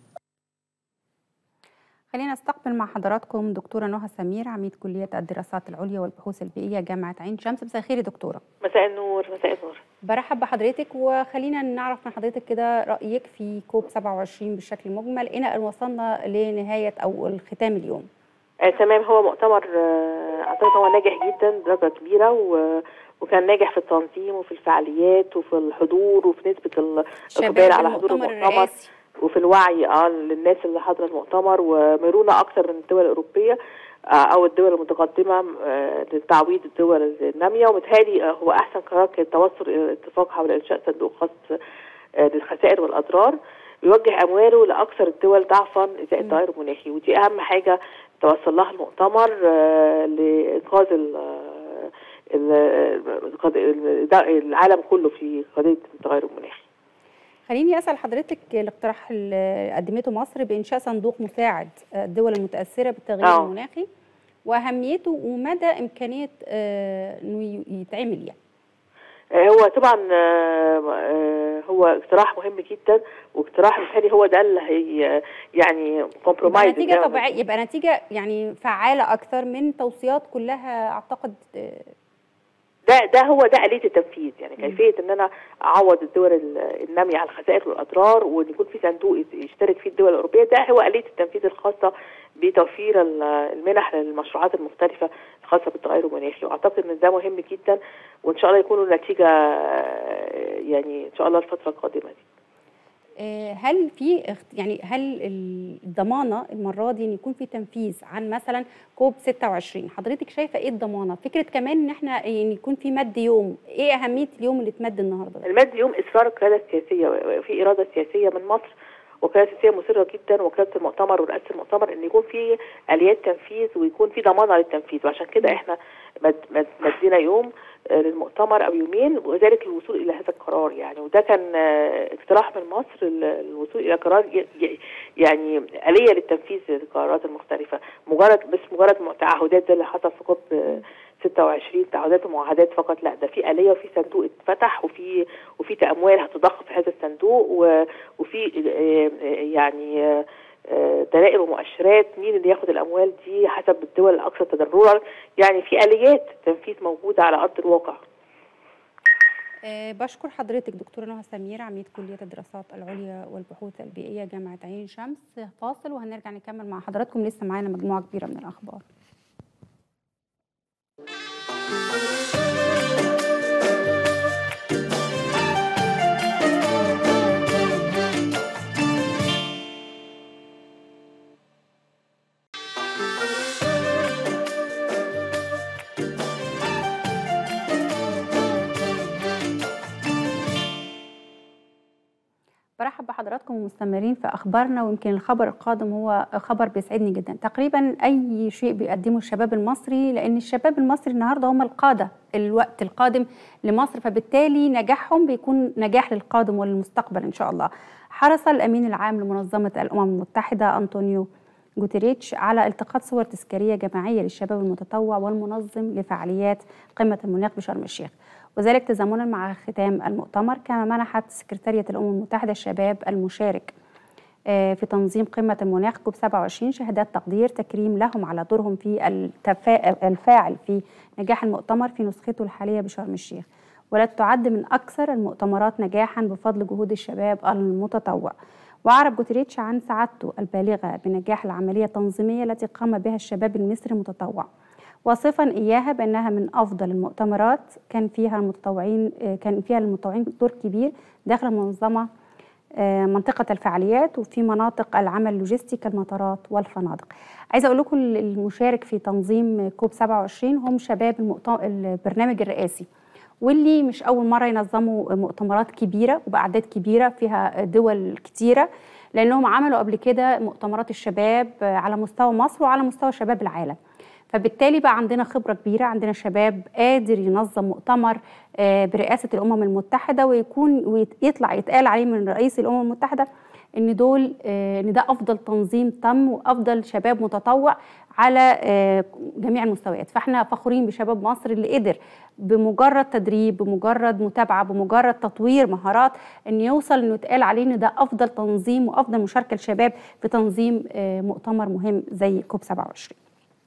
خلينا نستقبل مع حضراتكم دكتوره نهى سمير عميد كليه الدراسات العليا والبحوث البيئيه جامعه عين شمس مساء الخير يا دكتوره مساء النور مساء النور برحب بحضرتك وخلينا نعرف من حضرتك كده رايك في كوب 27 بشكل مجمل الى ان وصلنا لنهايه او الختام اليوم آه تمام هو مؤتمر آه اعتقد هو ناجح جدا بدرجه كبيره و وكان ناجح في التنظيم وفي الفعاليات وفي الحضور وفي نسبه الاقبال على حضور المؤتمر الرئاسي. وفي الوعي اه للناس اللي حاضره المؤتمر ومرونه اكثر من الدول الاوروبيه آه او الدول المتقدمه آه لتعويض الدول الناميه ومتهيألي آه هو احسن قرار كان التوصل الى الاتفاق حول انشاء صندوق خاص للخسائر والاضرار بيوجه امواله لاكثر الدول ضعفا ازاء التغير المناخي ودي اهم حاجه توصل لها المؤتمر لانقاذ العالم كله في قضيه التغير المناخي خليني اسال حضرتك الاقتراح اللي قدمته مصر بانشاء صندوق مساعد الدول المتاثره بالتغيير أوه. المناخي واهميته ومدى امكانيه انه يتعمل يعني هو طبعا هو اقتراح مهم جدا واقتراح مثالي هو ده اللي هي يعني كومبرومايز يبقى نتيجه طبيعيه يبقى نتيجه يعني فعاله اكثر من توصيات كلها اعتقد ده ده هو ده آلية التنفيذ يعني كيفية ان انا اعوض الدول النامية على الخسائر والاضرار وان يكون في صندوق يشترك فيه الدول الاوروبية ده هو آلية التنفيذ الخاصة بتوفير المنح للمشروعات المختلفة الخاصة بالتغير المناخي واعتقد ان ده مهم جدا وان شاء الله يكونوا النتيجة يعني ان شاء الله الفترة القادمة دي هل في يعني هل الضمانه المره دي ان يكون في تنفيذ عن مثلا كوب 26 حضرتك شايفه ايه الضمانه فكره كمان ان احنا يعني يكون في مد يوم ايه اهميه اليوم اللي اتمد النهارده المد يوم اصرار القياده السياسيه في اراده سياسيه من مصر وكاله سياسيه مصره جدا وكاله المؤتمر ورئاسه المؤتمر ان يكون في اليات تنفيذ ويكون في ضمانه للتنفيذ وعشان كده احنا مدينا يوم للمؤتمر او يومين وذلك الوصول الى هذا القرار يعني وده كان اقتراح من مصر الوصول الى قرار يعني اليه للتنفيذ للقرارات المختلفه مجرد بس مجرد تعهدات زي اللي حصل في كوب 26 تعهدات ومعاهدات فقط لا ده في آلية وفي صندوق اتفتح وفي وفي أموال هتضخ في هذا الصندوق وفي يعني دلائل ومؤشرات مين اللي ياخد الأموال دي حسب الدول الأكثر تضررا يعني في آليات تنفيذ موجودة على أرض الواقع أه بشكر حضرتك دكتورة نهى سمير عميد كلية الدراسات العليا والبحوث البيئية جامعة عين شمس فاصل وهنرجع نكمل مع حضراتكم لسه معانا مجموعة كبيرة من الأخبار برحب بحضراتكم ومستمرين في اخبارنا ويمكن الخبر القادم هو خبر بيسعدني جدا تقريبا اي شيء بيقدمه الشباب المصري لان الشباب المصري النهارده هم القاده الوقت القادم لمصر فبالتالي نجاحهم بيكون نجاح للقادم وللمستقبل ان شاء الله حرص الامين العام لمنظمه الامم المتحده انطونيو جوتيريتش على التقاط صور تذكاريه جماعيه للشباب المتطوع والمنظم لفعاليات قمه المناخ بشرم الشيخ وذلك تزامنا مع ختام المؤتمر كما منحت سكرتارية الأمم المتحدة الشباب المشارك في تنظيم قمة المناخ كوب 27 شهادات تقدير تكريم لهم على دورهم في الفاعل في نجاح المؤتمر في نسخته الحالية بشرم الشيخ ولا تعد من أكثر المؤتمرات نجاحا بفضل جهود الشباب المتطوع وأعرب جوتريتش عن سعادته البالغة بنجاح العملية التنظيمية التي قام بها الشباب المصري المتطوع واصفا اياها بانها من افضل المؤتمرات كان فيها المتطوعين كان فيها المتطوعين دور كبير داخل المنظمه منطقه الفعاليات وفي مناطق العمل اللوجستي كالمطارات والفنادق. عايزه اقول لكم المشارك في تنظيم كوب 27 هم شباب البرنامج الرئاسي واللي مش اول مره ينظموا مؤتمرات كبيره وباعداد كبيره فيها دول كتيره لانهم عملوا قبل كده مؤتمرات الشباب على مستوى مصر وعلى مستوى شباب العالم. فبالتالي بقى عندنا خبره كبيره عندنا شباب قادر ينظم مؤتمر برئاسه الامم المتحده ويكون ويطلع يتقال عليه من رئيس الامم المتحده ان دول ان ده افضل تنظيم تم وافضل شباب متطوع على جميع المستويات فاحنا فخورين بشباب مصر اللي قدر بمجرد تدريب بمجرد متابعه بمجرد تطوير مهارات ان يوصل انه يتقال عليه ان ده افضل تنظيم وافضل مشاركه للشباب في تنظيم مؤتمر مهم زي كوب 27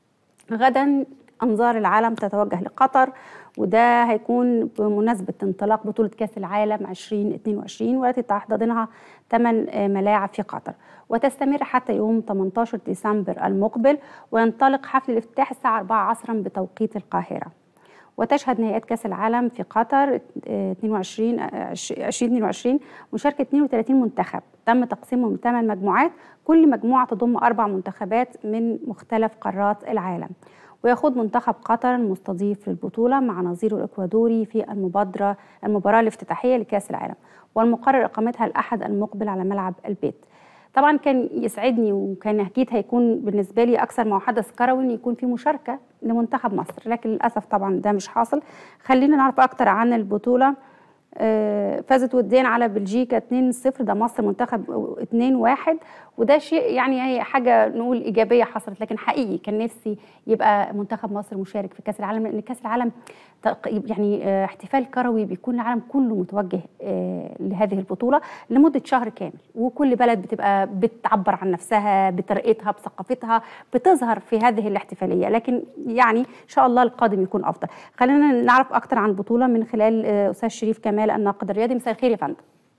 غدا انظار العالم تتوجه لقطر وده هيكون بمناسبه انطلاق بطوله كاس العالم 2022 والتي تحتضنها ثمان ملاعب في قطر وتستمر حتى يوم 18 ديسمبر المقبل وينطلق حفل الافتتاح الساعه 4 عصرا بتوقيت القاهره وتشهد نهائيات كاس العالم في قطر 22 2022 مشاركه 32 منتخب تم تقسيمهم لثمان مجموعات كل مجموعه تضم اربع منتخبات من مختلف قارات العالم ويخوض منتخب قطر المستضيف للبطوله مع نظيره الاكوادوري في المبادره المباراه الافتتاحيه لكاس العالم والمقرر اقامتها الاحد المقبل على ملعب البيت طبعا كان يسعدني وكان اكيد هيكون بالنسبه لي اكثر ما حدث كروي ان يكون في مشاركه لمنتخب مصر لكن للاسف طبعا ده مش حاصل خلينا نعرف اكتر عن البطوله فازت وديا على بلجيكا 2-0 ده مصر منتخب 2-1 وده شيء يعني هي حاجه نقول ايجابيه حصلت لكن حقيقي كان نفسي يبقى منتخب مصر مشارك في كاس العالم لان كاس العالم يعني احتفال كروي بيكون العالم كله متوجه لهذه البطوله لمده شهر كامل وكل بلد بتبقى بتعبر عن نفسها بطريقتها بثقافتها بتظهر في هذه الاحتفاليه لكن يعني ان شاء الله القادم يكون افضل خلينا نعرف اكتر عن البطوله من خلال استاذ شريف كمال الناقد الرياضي مساء الخير يا فندم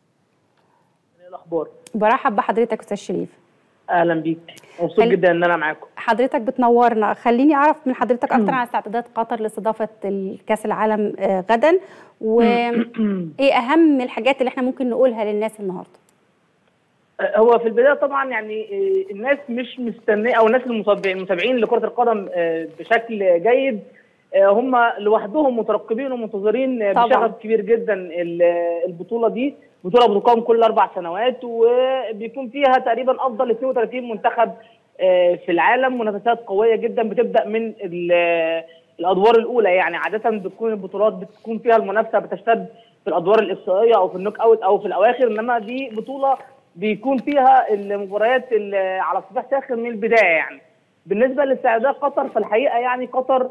الاخبار برحب بحضرتك استاذ شريف اهلا بيك مبسوط خل... جدا ان انا معاكم حضرتك بتنورنا خليني اعرف من حضرتك اكتر عن استعدادات قطر لاستضافه كاس العالم غدا وايه اهم الحاجات اللي احنا ممكن نقولها للناس النهارده هو في البدايه طبعا يعني الناس مش مستنيه او الناس المتابعين لكره القدم بشكل جيد هم لوحدهم مترقبين ومنتظرين بشغف كبير جدا البطوله دي بطوله بتقام كل اربع سنوات وبيكون فيها تقريبا افضل 32 منتخب في العالم منافسات قويه جدا بتبدا من الادوار الاولى يعني عاده بتكون البطولات بتكون فيها المنافسه بتشتد في الادوار الاقصائيه او في النوك اوت او في الاواخر انما دي بطوله بيكون فيها المباريات على صفيح ساخن من البدايه يعني بالنسبه لاستعداد قطر فالحقيقه يعني قطر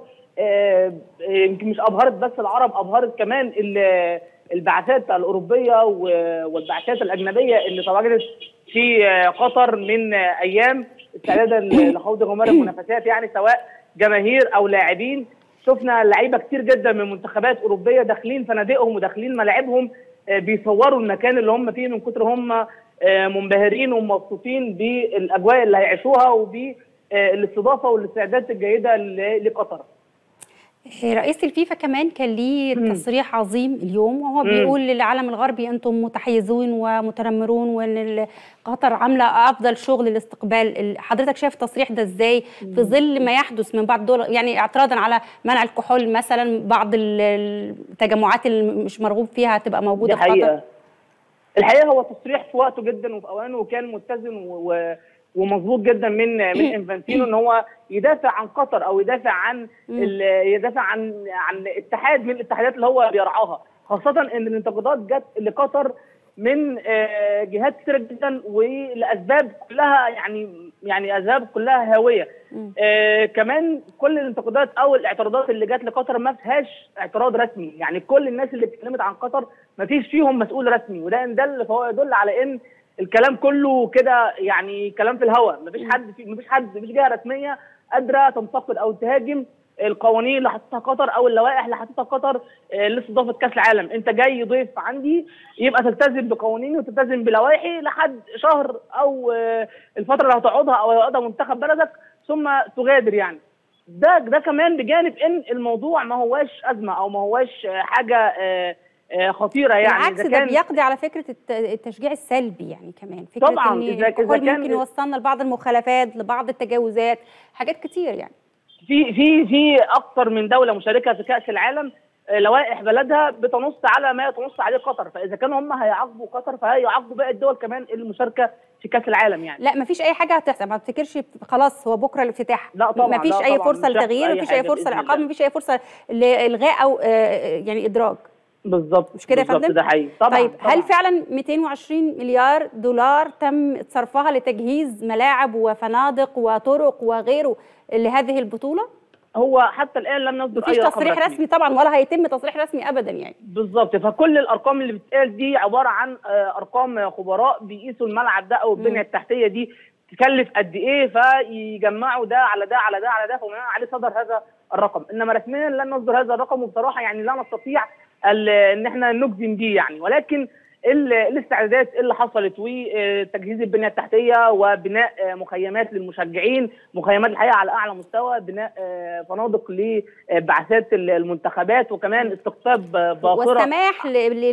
يمكن مش ابهرت بس العرب ابهرت كمان البعثات الاوروبيه والبعثات الاجنبيه اللي تواجدت في قطر من ايام استعدادا لخوض غمار المنافسات يعني سواء جماهير او لاعبين شفنا لعيبه كتير جدا من منتخبات اوروبيه داخلين فنادقهم وداخلين ملاعبهم بيصوروا المكان اللي هم فيه من كتر هم منبهرين ومبسوطين بالاجواء اللي هيعيشوها وبالاستضافه والاستعدادات الجيده لقطر. رئيس الفيفا كمان كان ليه تصريح عظيم اليوم وهو بيقول للعالم الغربي انتم متحيزون ومتنمرون وان قطر عامله افضل شغل الاستقبال حضرتك شايف التصريح ده ازاي في ظل ما يحدث من بعض الدول يعني اعتراضا على منع الكحول مثلا بعض التجمعات اللي مش مرغوب فيها هتبقى موجوده في قطر الحقيقه هو تصريح في وقته جدا وفي اوانه وكان متزن و ومظبوط جدا من من انفانتينو ان هو يدافع عن قطر او يدافع عن يدافع عن عن اتحاد من الاتحادات اللي هو بيرعاها خاصه ان الانتقادات جت لقطر من جهات كثيره جدا ولاسباب كلها يعني يعني اسباب كلها هاويه آه كمان كل الانتقادات او الاعتراضات اللي جت لقطر ما فيهاش اعتراض رسمي يعني كل الناس اللي اتكلمت عن قطر ما فيش فيهم مسؤول رسمي وده ان دل فهو يدل على ان الكلام كله كده يعني كلام في الهواء مفيش حد في مفيش حد مفيش جهه رسميه قادره تنتقد او تهاجم القوانين اللي حطتها قطر او اللوائح اللي حطتها قطر لاستضافه كاس العالم انت جاي ضيف عندي يبقى تلتزم بقوانيني وتلتزم بلوائحي لحد شهر او الفتره اللي هتقعدها او هيقعدها منتخب بلدك ثم تغادر يعني ده ده كمان بجانب ان الموضوع ما هواش ازمه او ما هواش حاجه خطيره يعني بالعكس ده بيقضي على فكره التشجيع السلبي يعني كمان فكره طبعا ان إذا الكحول ممكن يوصلنا لبعض المخالفات لبعض التجاوزات حاجات كتير يعني في في في اكثر من دوله مشاركه في كاس العالم لوائح بلدها بتنص على ما تنص عليه قطر فاذا كانوا هم هيعاقبوا قطر فهيعاقبوا باقي الدول كمان المشاركه في كاس العالم يعني لا مفيش اي حاجه هتحصل ما تفتكرش خلاص هو بكره الافتتاح لا طبعا مفيش لا اي طبعاً. فرصه مش هيحصل لتغيير أي مفيش اي حاجة فرصه بإذن لعقاب الله. مفيش اي فرصه لالغاء او آه، يعني ادراج بالظبط مش كده يا بالظبط، فندم؟ ده حقيقي طبعا طيب طبعاً. هل فعلا 220 مليار دولار تم صرفها لتجهيز ملاعب وفنادق وطرق وغيره لهذه البطوله؟ هو حتى الان لم يصدر مفيش اي رقم تصريح رسمي طبعا ولا هيتم تصريح رسمي ابدا يعني بالظبط فكل الارقام اللي بتتقال دي عباره عن آه، ارقام خبراء بيقيسوا الملعب ده او البنيه التحتيه دي تكلف قد ايه فيجمعوا ده على ده على ده على ده فبناء عليه صدر هذا الرقم انما رسميا لن نصدر هذا الرقم وبصراحه يعني لا نستطيع ال- ان احنا نجزم بيه يعني ولكن ال- الاستعدادات اللي حصلت وتجهيز البنيه التحتيه وبناء آه، مخيمات للمشجعين مخيمات الحقيقه على اعلى مستوى بناء آه، فنادق لبعثات المنتخبات وكمان استقطاب آه، باخره والسماح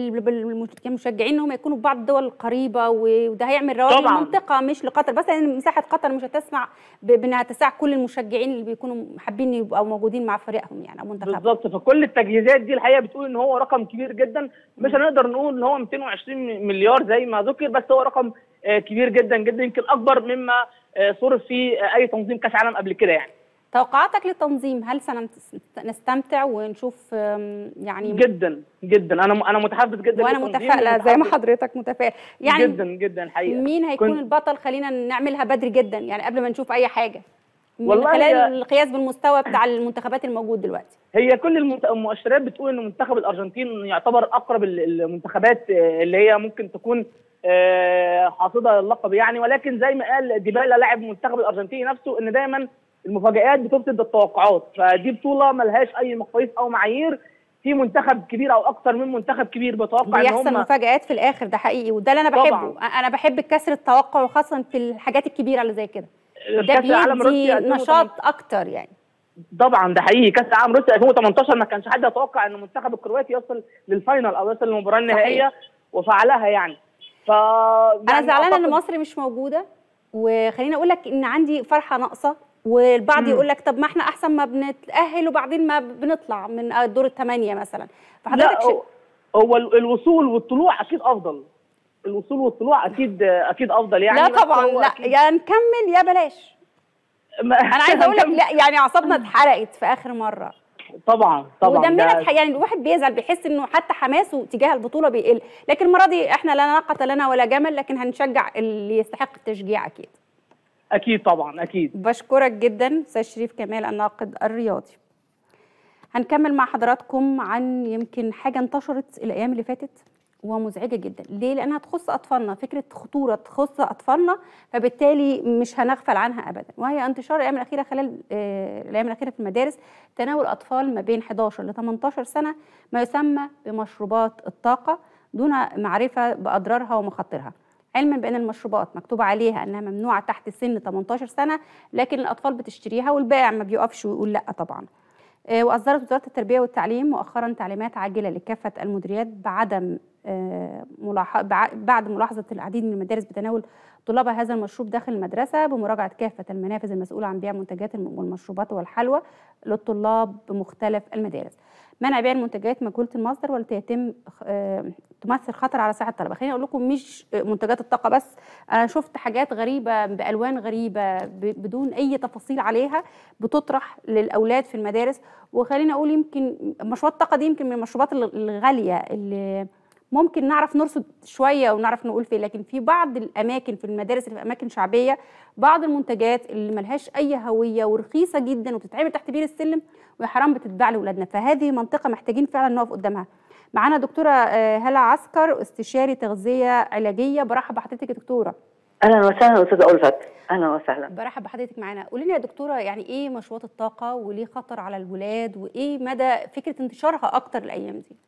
للمشجعين ان هم يكونوا في بعض الدول القريبه و- وده هيعمل رواج طبعاً. للمنطقه مش لقطر بس لان مساحه قطر مش هتسمع ب- بانها تسع كل المشجعين اللي بيكونوا حابين يبقوا موجودين مع فريقهم يعني او منتخبهم بالظبط فكل التجهيزات دي الحقيقه بتقول ان هو رقم كبير جدا مش هنقدر نقول ان هو 220 مليار زي ما ذكر بس هو رقم آه، كبير جدا جدا يمكن اكبر مما آه، صرف في آه، اي تنظيم كاس عالم قبل كده يعني توقعاتك للتنظيم هل سنستمتع ونشوف أم، يعني جدا جدا انا انا متحفز جدا وانا للتنظيم متفائله زي ما ومتحفز حضرتك متفائل يعني جدا جدا الحقيقه مين هيكون كنت- البطل خلينا نعملها بدري جدا يعني قبل ما نشوف اي حاجه من والله خلال هي- القياس بالمستوى بتاع المنتخبات الموجود دلوقتي هي كل المت- المؤشرات بتقول ان منتخب الارجنتين يعتبر اقرب ال- المنتخبات آه، اللي هي ممكن تكون آه، حاصده اللقب يعني ولكن زي ما قال ديبالا لاعب المنتخب الارجنتيني نفسه ان دايما المفاجآت بتفسد التوقعات فدي بطوله ملهاش اي مقاييس او معايير في منتخب كبير او اكثر من منتخب كبير بيتوقع ان بيحصل هم مفاجآت في الاخر ده حقيقي وده اللي انا بحبه طبعاً. انا بحب كسر التوقع وخاصه في الحاجات الكبيره اللي زي كده ده كاس العالم بيدي روسيا 2018 نشاط اكتر يعني طبعا ده حقيقي كاس العالم روسيا 2018 ما كانش حد يتوقع ان المنتخب الكرواتي يصل للفاينل او يصل للمباراه النهائيه وفعلها يعني ف انا زعلانه ان مصر مش موجوده وخليني اقول لك ان عندي فرحه ناقصه والبعض يقول لك طب ما احنا احسن ما بنتاهل وبعدين ما بنطلع من الدور الثمانيه مثلا فحضرتك لا هو الوصول والطلوع اكيد افضل الوصول والطلوع اكيد اكيد افضل يعني لا طبعا لا يا نكمل يا بلاش انا عايزه اقول لك لا يعني اعصابنا اتحرقت في اخر مره طبعا طبعا ودمنا يعني الواحد بيزعل بيحس انه حتى حماسه تجاه البطوله بيقل لكن المره دي احنا لا ناقه لنا ولا جمل لكن هنشجع اللي يستحق التشجيع اكيد اكيد طبعا اكيد بشكرك جدا استاذ شريف كمال الناقد الرياضي هنكمل مع حضراتكم عن يمكن حاجه انتشرت الايام اللي فاتت ومزعجه جدا ليه لانها تخص اطفالنا فكره خطوره تخص اطفالنا فبالتالي مش هنغفل عنها ابدا وهي انتشار الايام الاخيره خلال آه الايام الاخيره في المدارس تناول اطفال ما بين 11 ل 18 سنه ما يسمى بمشروبات الطاقه دون معرفه باضرارها ومخاطرها علما بان المشروبات مكتوب عليها انها ممنوعه تحت سن 18 سنه لكن الاطفال بتشتريها والبائع ما بيقفش ويقول لا طبعا واصدرت وزاره التربيه والتعليم مؤخرا تعليمات عاجله لكافه المديريات بعدم بعد ملاحظه العديد من المدارس بتناول طلابها هذا المشروب داخل المدرسه بمراجعه كافه المنافذ المسؤوله عن بيع منتجات والمشروبات والحلوى للطلاب بمختلف المدارس. منع بيع المنتجات مجهوله المصدر والتي يتم تمثل خطر على صحه الطلبه خليني اقول لكم مش منتجات الطاقه بس انا شفت حاجات غريبه بالوان غريبه بدون اي تفاصيل عليها بتطرح للاولاد في المدارس وخليني اقول يمكن مشروبات الطاقه دي يمكن من المشروبات الغاليه اللي ممكن نعرف نرصد شويه ونعرف نقول فين لكن في بعض الاماكن في المدارس اللي في اماكن شعبيه بعض المنتجات اللي ملهاش اي هويه ورخيصه جدا وبتتعمل تحت بير السلم ويا حرام بتتباع لاولادنا فهذه منطقه محتاجين فعلا نقف قدامها معانا دكتوره هلا عسكر استشاري تغذيه علاجيه برحب بحضرتك يا دكتوره اهلا وسهلا استاذه الفت اهلا وسهلا برحب بحضرتك معانا قولي لنا يا دكتوره يعني ايه مشروبات الطاقه وليه خطر على الولاد وايه مدى فكره انتشارها اكتر الايام دي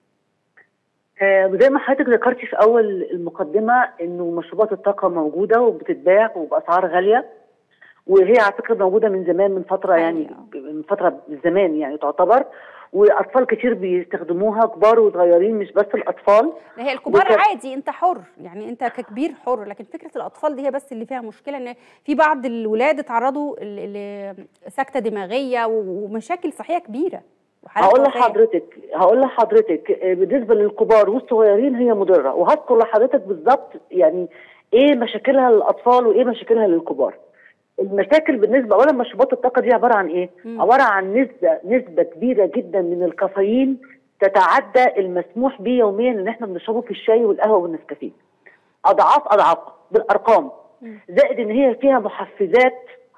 زي ما حضرتك ذكرتي في اول المقدمه انه مشروبات الطاقه موجوده وبتتباع وباسعار غاليه وهي على فكره موجوده من زمان من فتره يعني من فتره من زمان يعني تعتبر واطفال كتير بيستخدموها كبار وصغيرين مش بس الاطفال هي الكبار وك... عادي انت حر يعني انت ككبير حر لكن فكره الاطفال دي هي بس اللي فيها مشكله ان في بعض الولاد اتعرضوا لسكته دماغيه ومشاكل صحيه كبيره هقول لحضرتك هقول لحضرتك بالنسبه للكبار والصغيرين هي مضره وهذكر لحضرتك بالظبط يعني ايه مشاكلها للاطفال وايه مشاكلها للكبار المشاكل بالنسبه اولا مشروبات الطاقه دي عباره عن ايه مم. عباره عن نسبه نسبه كبيره جدا من الكافيين تتعدى المسموح به يوميا ان احنا بنشربه في الشاي والقهوه والنسكافيه اضعاف اضعاف بالارقام مم. زائد ان هي فيها محفزات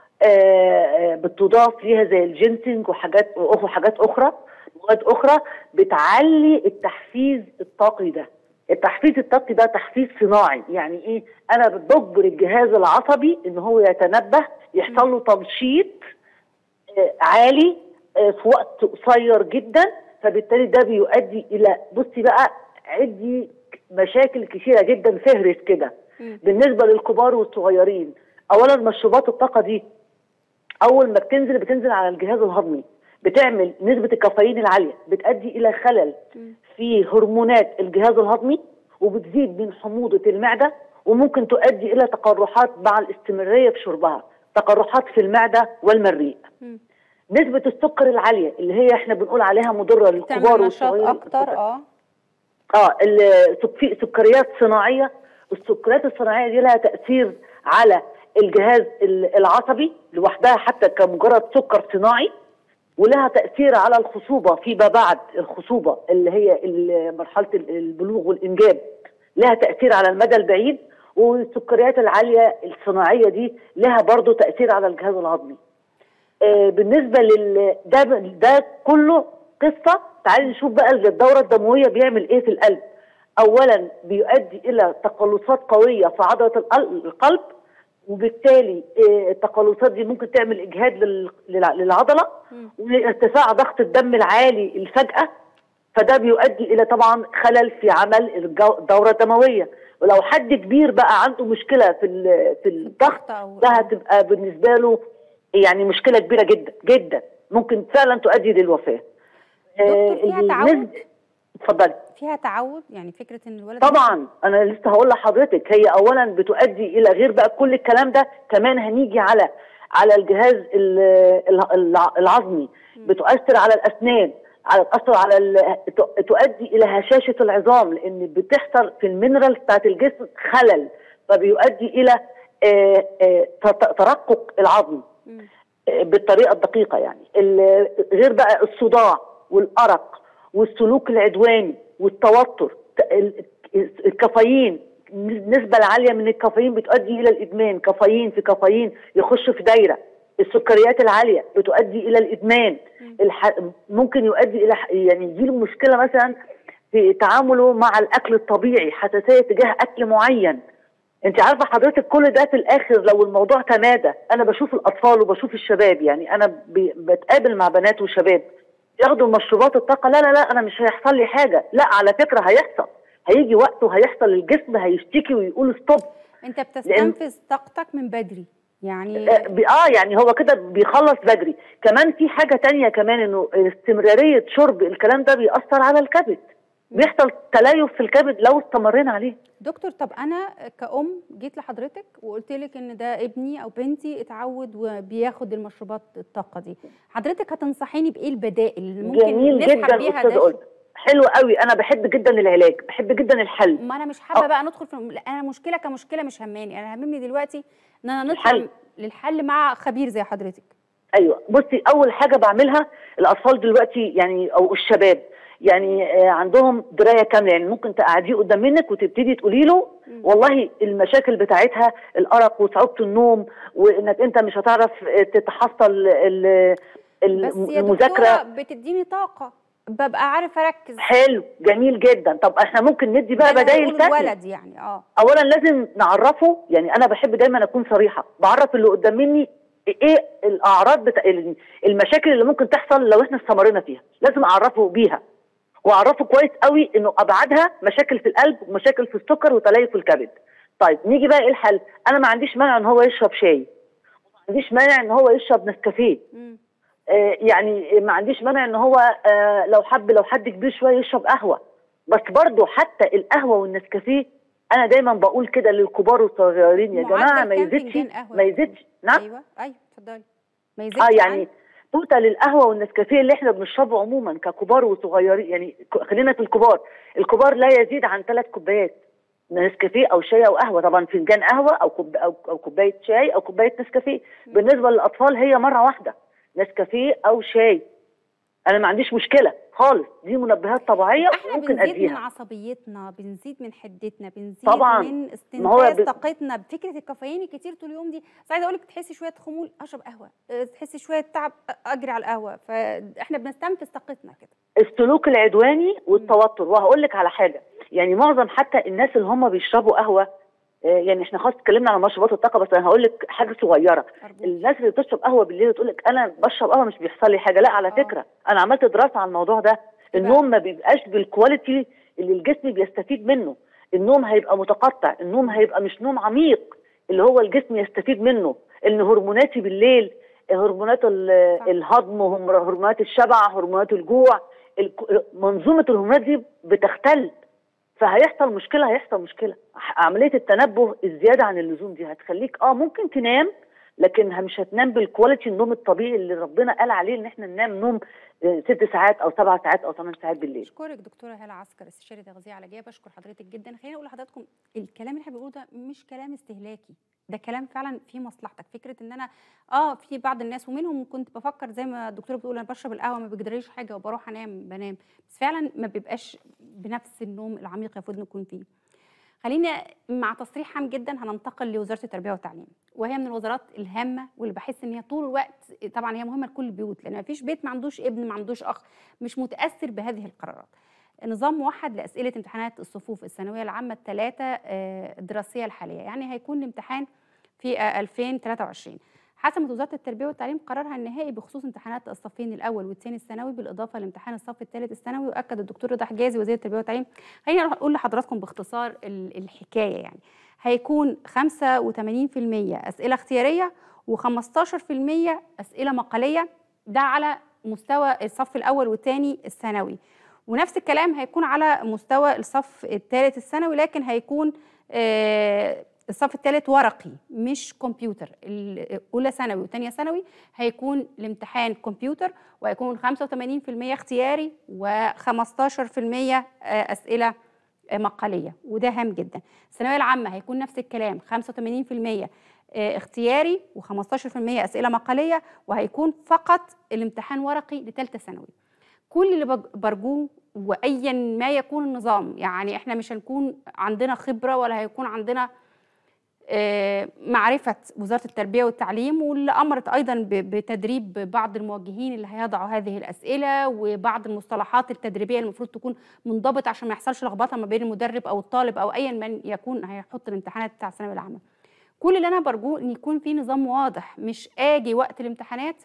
آه بتضاف ليها زي الجينسينج وحاجات وحاجات اخرى مواد اخرى بتعلي التحفيز الطاقي ده التحفيز الطاقي ده تحفيز صناعي يعني ايه انا بجبر الجهاز العصبي ان هو يتنبه يحصل له تنشيط آه عالي آه في وقت قصير جدا فبالتالي ده بيؤدي الى بصي بقى عدي مشاكل كثيره جدا فهرس كده بالنسبه للكبار والصغيرين اولا مشروبات الطاقه دي اول ما بتنزل بتنزل على الجهاز الهضمي بتعمل نسبه الكافيين العاليه بتؤدي الى خلل في هرمونات الجهاز الهضمي وبتزيد من حموضه المعده وممكن تؤدي الى تقرحات مع الاستمراريه في شربها تقرحات في المعده والمريء نسبه السكر العاليه اللي هي احنا بنقول عليها مضره للكبار والصغيرين اكتر اه اه في سكريات صناعيه السكريات الصناعيه دي لها تاثير على الجهاز العصبي لوحدها حتى كمجرد سكر صناعي ولها تاثير على الخصوبه فيما بعد الخصوبه اللي هي مرحله البلوغ والانجاب لها تاثير على المدى البعيد والسكريات العاليه الصناعيه دي لها برضه تاثير على الجهاز الهضمي. آه بالنسبه لل ده ده كله قصه تعالي نشوف بقى الدوره الدمويه بيعمل ايه في القلب. اولا بيؤدي الى تقلصات قويه في عضله القلب وبالتالي التقلصات دي ممكن تعمل اجهاد للعضله وارتفاع ضغط الدم العالي الفجاه فده بيؤدي الى طبعا خلل في عمل الدوره الدمويه ولو حد كبير بقى عنده مشكله في في الضغط ده هتبقى بالنسبه له يعني مشكله كبيره جدا جدا ممكن فعلا تؤدي للوفاه دكتور فيها تعود اتفضلي فيها تعود يعني فكره ان الولد طبعا انا لسه هقول لحضرتك هي اولا بتؤدي الى غير بقى كل الكلام ده كمان هنيجي على على الجهاز العظمي بتؤثر على الاسنان على تاثر على تؤدي الى هشاشه العظام لان بتحصل في المينرال بتاعت الجسم خلل فبيؤدي الى ترقق العظم بالطريقه الدقيقه يعني غير بقى الصداع والارق والسلوك العدواني والتوتر الكافيين النسبه العاليه من الكافيين بتؤدي الى الادمان كافيين في كافيين يخش في دايره السكريات العاليه بتؤدي الى الادمان الح... ممكن يؤدي الى يعني يجيله مشكله مثلا في تعامله مع الاكل الطبيعي حساسيه تجاه اكل معين انت عارفه حضرتك كل ده في الاخر لو الموضوع تمادى انا بشوف الاطفال وبشوف الشباب يعني انا ب... بتقابل مع بنات وشباب ياخدوا مشروبات الطاقه لا لا لا انا مش هيحصل لي حاجه لا على فكره هيحصل هيجي وقت وهيحصل الجسم هيشتكي ويقول ستوب انت بتستنفذ طاقتك من بدري يعني اه يعني هو كده بيخلص بدري كمان في حاجه تانية كمان انه استمراريه شرب الكلام ده بيأثر على الكبد بيحصل تليف في الكبد لو استمرينا عليه دكتور طب انا كأم جيت لحضرتك وقلت لك ان ده ابني او بنتي اتعود وبياخد المشروبات الطاقه دي حضرتك هتنصحيني بايه البدائل اللي ممكن جميل جدا بيها استاذ قلت حلو قوي انا بحب جدا العلاج بحب جدا الحل ما انا مش حابه بقى ندخل في انا مشكله كمشكله مش هماني انا هممني دلوقتي ان انا ندخل للحل مع خبير زي حضرتك ايوه بصي اول حاجه بعملها الاطفال دلوقتي يعني او الشباب يعني عندهم درايه كامله يعني ممكن تقعديه قدام منك وتبتدي تقولي له والله المشاكل بتاعتها الارق وصعوبه النوم وانك انت مش هتعرف تتحصل المذاكره بس بتديني طاقه ببقى عارف اركز حلو جميل جدا طب احنا ممكن ندي بقى بدايل ثانيه الولد يعني اه اولا لازم نعرفه يعني انا بحب دايما اكون صريحه بعرف اللي قدام مني ايه الاعراض بتاع المشاكل اللي ممكن تحصل لو احنا استمرينا فيها لازم اعرفه بيها واعرفه كويس قوي انه ابعادها مشاكل في القلب ومشاكل في السكر وتليف الكبد طيب نيجي بقى ايه الحل انا ما عنديش مانع ان هو يشرب شاي ما عنديش مانع ان هو يشرب نسكافيه آه يعني ما عنديش مانع ان هو آه لو حب لو حد كبير شويه يشرب قهوه بس برضه حتى القهوه والنسكافيه انا دايما بقول كده للكبار والصغيرين يا جماعه ما يزيدش ما يزيدش نعم ايوه ايوه اتفضلي ما يزيدش اه يعني توتال القهوه والنسكافيه اللي احنا بنشربه عموما ككبار وصغيرين يعني خلينا في الكبار الكبار لا يزيد عن ثلاث كوبايات نسكافيه او شاي او قهوه طبعا فنجان قهوه او كوب او او كوبايه شاي او كوبايه نسكافيه بالنسبه للاطفال هي مره واحده نسكافيه او شاي انا ما عنديش مشكله خالص دي منبهات طبيعيه احنا ممكن بنزيد اديها من عصبيتنا بنزيد من حدتنا بنزيد طبعاً. من ما هو استنفاذ ب- طاقتنا بفكره الكافيين الكتير طول اليوم دي بس عايزه اقول لك تحسي شويه خمول اشرب قهوه أه، تحسي شويه تعب أ- اجري على القهوه فاحنا بنستنفذ طاقتنا كده السلوك العدواني والتوتر وهقول لك على حاجه يعني معظم حتى الناس اللي هم بيشربوا قهوه آه، يعني احنا خلاص اتكلمنا عن مشروبات الطاقه بس انا هقول لك حاجه صغيره أرجوك. الناس اللي بتشرب قهوه بالليل وتقول لك انا بشرب قهوه مش بيحصل لي حاجه لا على آه. فكره انا عملت دراسه عن الموضوع ده إيه النوم ما بيبقاش بالكواليتي اللي الجسم بيستفيد منه النوم هيبقى متقطع النوم هيبقى مش نوم عميق اللي هو الجسم يستفيد منه ان هرموناتي بالليل هرمونات ال- صح. الهضم وهرم- هرمونات الشبع هرمونات الجوع الك- منظومه الهرمونات دي بتختل فهيحصل مشكله هيحصل مشكله ح- عمليه التنبه الزياده عن اللزوم دي هتخليك اه ممكن تنام لكن مش هتنام بالكواليتي النوم الطبيعي اللي ربنا قال عليه ان احنا ننام نوم آه، ست ساعات او سبع ساعات او ثمان ساعات بالليل بشكرك دكتوره هاله عسكر استشاري تغذيه علاجيه بشكر حضرتك جدا خليني اقول لحضراتكم الكلام اللي احنا بنقوله ده مش كلام استهلاكي ده كلام فعلا فيه مصلحتك فكره ان انا اه في بعض الناس ومنهم كنت بفكر زي ما الدكتوره بتقول انا بشرب القهوه ما بيجريش حاجه وبروح انام بنام بس فعلا ما بيبقاش بنفس النوم العميق المفروض نكون فيه خلينا مع تصريح هام جدا هننتقل لوزاره التربيه والتعليم وهي من الوزارات الهامه واللي بحس ان هي طول الوقت طبعا هي مهمه لكل البيوت لان ما فيش بيت ما عندوش ابن ما عندوش اخ مش متاثر بهذه القرارات نظام موحد لاسئله امتحانات الصفوف الثانويه العامه الثلاثه آه، الدراسيه الحاليه يعني هيكون الامتحان في آه، 2023 حسمت وزاره التربيه والتعليم قرارها النهائي بخصوص امتحانات الصفين الاول والثاني الثانوي بالاضافه لامتحان الصف الثالث الثانوي واكد الدكتور رضا حجازي وزير التربيه والتعليم خليني اقول لحضراتكم باختصار ال- الحكايه يعني هيكون 85% اسئله اختياريه و15% اسئله مقاليه ده على مستوى الصف الاول والثاني الثانوي ونفس الكلام هيكون على مستوى الصف الثالث الثانوي لكن هيكون آه الصف الثالث ورقي مش كمبيوتر اولى ثانوي وثانيه ثانوي هيكون الامتحان كمبيوتر وهيكون 85% اختياري و15% اسئله مقاليه وده هام جدا الثانويه العامه هيكون نفس الكلام 85% اختياري و15% اسئله مقاليه وهيكون فقط الامتحان ورقي لثالثه ثانوي كل اللي برجوه وايا ما يكون النظام يعني احنا مش هنكون عندنا خبره ولا هيكون عندنا معرفة وزارة التربية والتعليم واللي أمرت أيضا بتدريب بعض الموجهين اللي هيضعوا هذه الأسئلة وبعض المصطلحات التدريبية المفروض تكون منضبطة عشان ما يحصلش لخبطة ما بين المدرب أو الطالب أو أيا من يكون هيحط الامتحانات بتاع الثانوية العامة. كل اللي أنا برجوه إن يكون في نظام واضح مش آجي وقت الامتحانات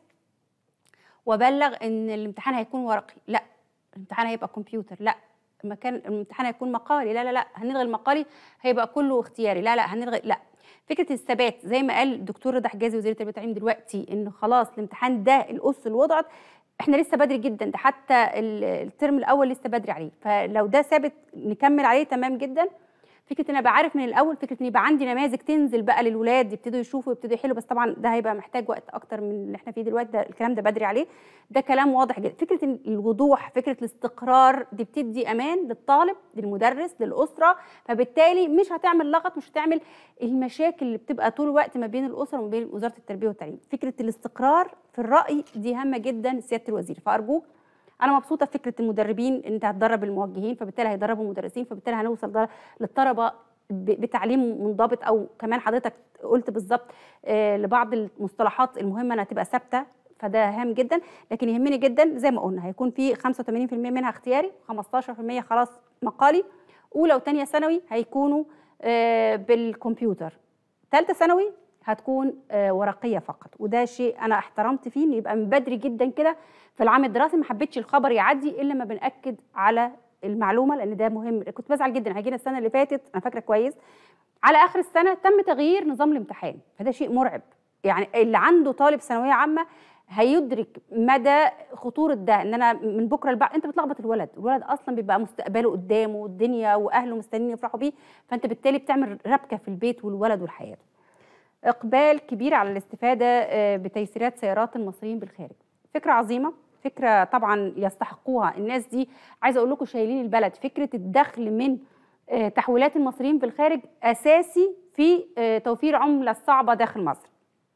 وأبلغ إن الامتحان هيكون ورقي، لا الامتحان هيبقى كمبيوتر، لا مكان الامتحان هيكون مقالي لا لا لا هنلغي المقالي هيبقى كله اختياري لا لا هنلغي لا فكره الثبات زي ما قال الدكتور رضا حجازي وزير التربيه والتعليم دلوقتي ان خلاص الامتحان ده الاسس اللي وضعت احنا لسه بدري جدا ده حتى الترم الاول لسه بدري عليه فلو ده ثابت نكمل عليه تمام جدا فكره ان ابقى عارف من الاول فكره ان يبقى عندي نماذج تنزل بقى للولاد يبتدوا يشوفوا ويبتدوا يحلوا بس طبعا ده هيبقى محتاج وقت اكتر من اللي احنا فيه دلوقتي ده الكلام ده بدري عليه ده كلام واضح جدا فكره إن الوضوح فكره الاستقرار دي بتدي امان للطالب للمدرس للاسره فبالتالي مش هتعمل لغط مش هتعمل المشاكل اللي بتبقى طول الوقت ما بين الاسره وما بين وزاره التربيه والتعليم فكره الاستقرار في الراي دي هامه جدا سياده الوزير فارجوك انا مبسوطه بفكره المدربين انت هتدرب الموجهين فبالتالي هيدربوا المدرسين فبالتالي هنوصل للطلبه بتعليم منضبط او كمان حضرتك قلت بالظبط لبعض المصطلحات المهمه انها تبقى ثابته فده هام جدا لكن يهمني جدا زي ما قلنا هيكون في 85% منها اختياري 15% خلاص مقالي اولى وثانيه ثانوي هيكونوا بالكمبيوتر ثالثه ثانوي هتكون ورقيه فقط وده شيء انا احترمت فيه انه يبقى من بدري جدا كده في العام الدراسي ما حبيتش الخبر يعدي الا ما بناكد على المعلومه لان ده مهم كنت بزعل جدا هيجينا السنه اللي فاتت انا فاكره كويس على اخر السنه تم تغيير نظام الامتحان فده شيء مرعب يعني اللي عنده طالب ثانويه عامه هيدرك مدى خطوره ده ان انا من بكره لبعد انت بتلخبط الولد الولد اصلا بيبقى مستقبله قدامه والدنيا واهله مستنيين يفرحوا بيه فانت بالتالي بتعمل ربكه في البيت والولد والحياه اقبال كبير على الاستفاده بتيسيرات سيارات المصريين بالخارج فكره عظيمه فكره طبعا يستحقوها الناس دي عايزه اقول لكم شايلين البلد فكره الدخل من تحويلات المصريين في الخارج اساسي في توفير عمله صعبه داخل مصر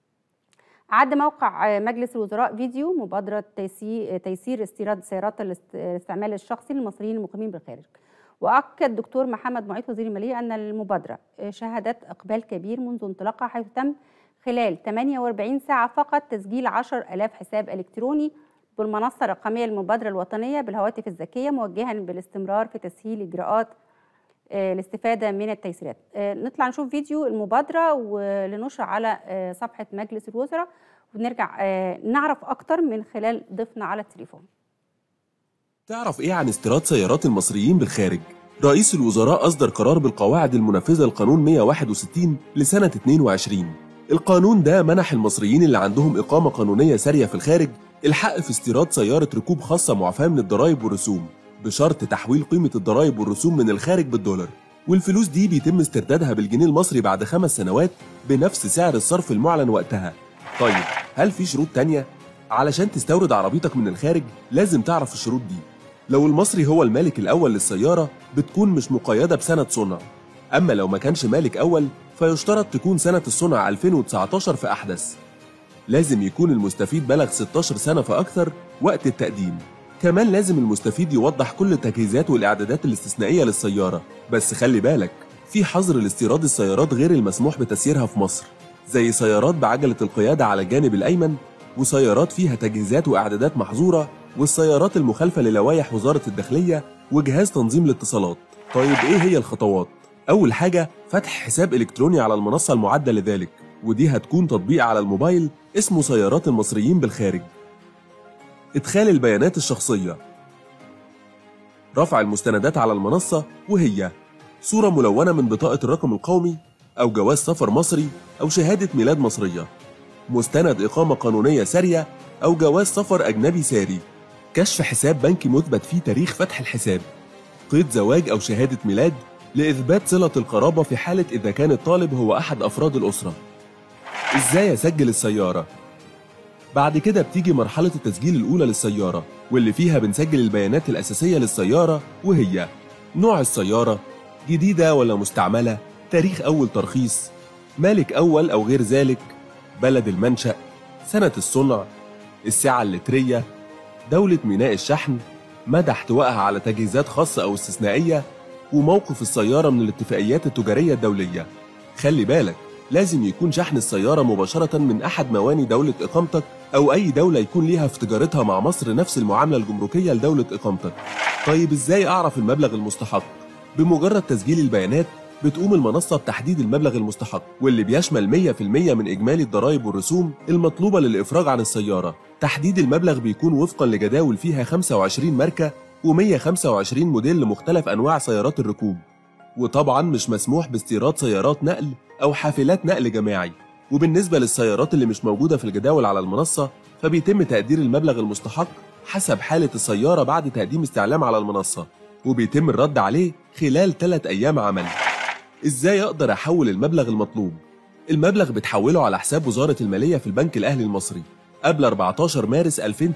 عد موقع مجلس الوزراء فيديو مبادرة تيسير استيراد سيارات الاستعمال الشخصي للمصريين المقيمين بالخارج وأكد دكتور محمد معيط وزير المالية أن المبادرة شهدت إقبال كبير منذ انطلاقها حيث تم خلال 48 ساعة فقط تسجيل 10000 حساب إلكتروني بالمنصة الرقمية المبادرة الوطنية بالهواتف الذكية موجها بالاستمرار في تسهيل إجراءات الاستفادة من التيسيرات نطلع نشوف فيديو المبادرة ولنشر على صفحة مجلس الوزراء ونرجع نعرف أكتر من خلال ضيفنا على التليفون تعرف إيه عن استيراد سيارات المصريين بالخارج؟ رئيس الوزراء أصدر قرار بالقواعد المنفذة لقانون 161 لسنة 22 القانون ده منح المصريين اللي عندهم إقامة قانونية سارية في الخارج الحق في استيراد سيارة ركوب خاصة معفاة من الضرائب والرسوم بشرط تحويل قيمة الضرائب والرسوم من الخارج بالدولار والفلوس دي بيتم استردادها بالجنيه المصري بعد خمس سنوات بنفس سعر الصرف المعلن وقتها طيب هل في شروط تانية؟ علشان تستورد عربيتك من الخارج لازم تعرف الشروط دي لو المصري هو المالك الأول للسيارة بتكون مش مقيدة بسنة صنع أما لو ما كانش مالك أول فيشترط تكون سنة الصنع 2019 في أحدث لازم يكون المستفيد بلغ 16 سنة فأكثر وقت التقديم كمان لازم المستفيد يوضح كل التجهيزات والإعدادات الاستثنائية للسيارة بس خلي بالك في حظر لاستيراد السيارات غير المسموح بتسييرها في مصر زي سيارات بعجلة القيادة على الجانب الأيمن وسيارات فيها تجهيزات وإعدادات محظورة والسيارات المخالفة للوائح وزارة الداخلية وجهاز تنظيم الاتصالات طيب إيه هي الخطوات؟ أول حاجة فتح حساب إلكتروني على المنصة المعدة لذلك ودي هتكون تطبيق على الموبايل اسمه سيارات المصريين بالخارج إدخال البيانات الشخصية رفع المستندات على المنصة وهي صورة ملونة من بطاقة الرقم القومي أو جواز سفر مصري أو شهادة ميلاد مصرية مستند إقامة قانونية سارية أو جواز سفر أجنبي ساري كشف حساب بنكي مثبت فيه تاريخ فتح الحساب قيد زواج أو شهادة ميلاد لإثبات صلة القرابة في حالة إذا كان الطالب هو أحد أفراد الأسرة إزاي أسجل السيارة؟ بعد كده بتيجي مرحلة التسجيل الأولى للسيارة واللي فيها بنسجل البيانات الأساسية للسيارة وهي نوع السيارة جديدة ولا مستعملة تاريخ أول ترخيص مالك أول أو غير ذلك بلد المنشأ سنة الصنع السعة اللترية دولة ميناء الشحن مدى احتوائها على تجهيزات خاصة أو استثنائية وموقف السيارة من الاتفاقيات التجارية الدولية خلي بالك لازم يكون شحن السيارة مباشرة من أحد مواني دولة إقامتك أو أي دولة يكون ليها في تجارتها مع مصر نفس المعاملة الجمركية لدولة إقامتك طيب إزاي أعرف المبلغ المستحق؟ بمجرد تسجيل البيانات بتقوم المنصة بتحديد المبلغ المستحق واللي بيشمل 100% من إجمالي الضرائب والرسوم المطلوبة للإفراج عن السيارة تحديد المبلغ بيكون وفقا لجداول فيها 25 ماركة و125 موديل لمختلف أنواع سيارات الركوب وطبعا مش مسموح باستيراد سيارات نقل أو حافلات نقل جماعي وبالنسبة للسيارات اللي مش موجودة في الجداول على المنصة فبيتم تقدير المبلغ المستحق حسب حالة السيارة بعد تقديم استعلام على المنصة وبيتم الرد عليه خلال 3 أيام عمل إزاي أقدر أحول المبلغ المطلوب؟ المبلغ بتحوله على حساب وزارة المالية في البنك الأهلي المصري قبل 14 مارس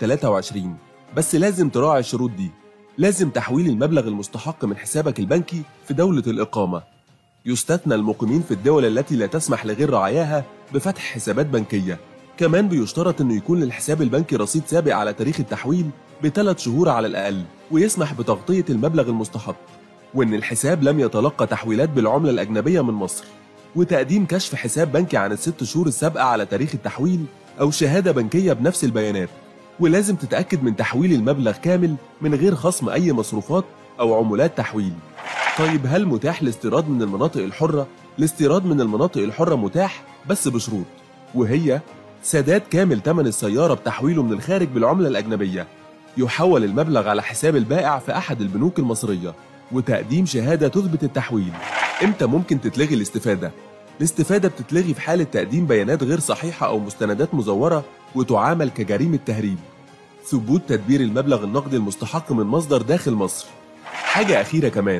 2023 بس لازم تراعي الشروط دي لازم تحويل المبلغ المستحق من حسابك البنكي في دولة الإقامة يستثنى المقيمين في الدول التي لا تسمح لغير رعاياها بفتح حسابات بنكية كمان بيشترط أنه يكون للحساب البنكي رصيد سابق على تاريخ التحويل بثلاث شهور على الأقل ويسمح بتغطية المبلغ المستحق وإن الحساب لم يتلقى تحويلات بالعملة الأجنبية من مصر وتقديم كشف حساب بنكي عن الست شهور السابقة على تاريخ التحويل أو شهادة بنكية بنفس البيانات ولازم تتأكد من تحويل المبلغ كامل من غير خصم أي مصروفات أو عمولات تحويل طيب هل متاح الاستيراد من المناطق الحرة؟ الاستيراد من المناطق الحرة متاح بس بشروط وهي سداد كامل ثمن السيارة بتحويله من الخارج بالعملة الأجنبية يحول المبلغ على حساب البائع في أحد البنوك المصرية وتقديم شهادة تثبت التحويل إمتى ممكن تتلغي الاستفادة؟ الاستفادة بتتلغي في حالة تقديم بيانات غير صحيحة أو مستندات مزورة وتعامل كجريمة تهريب ثبوت تدبير المبلغ النقدي المستحق من مصدر داخل مصر حاجة أخيرة كمان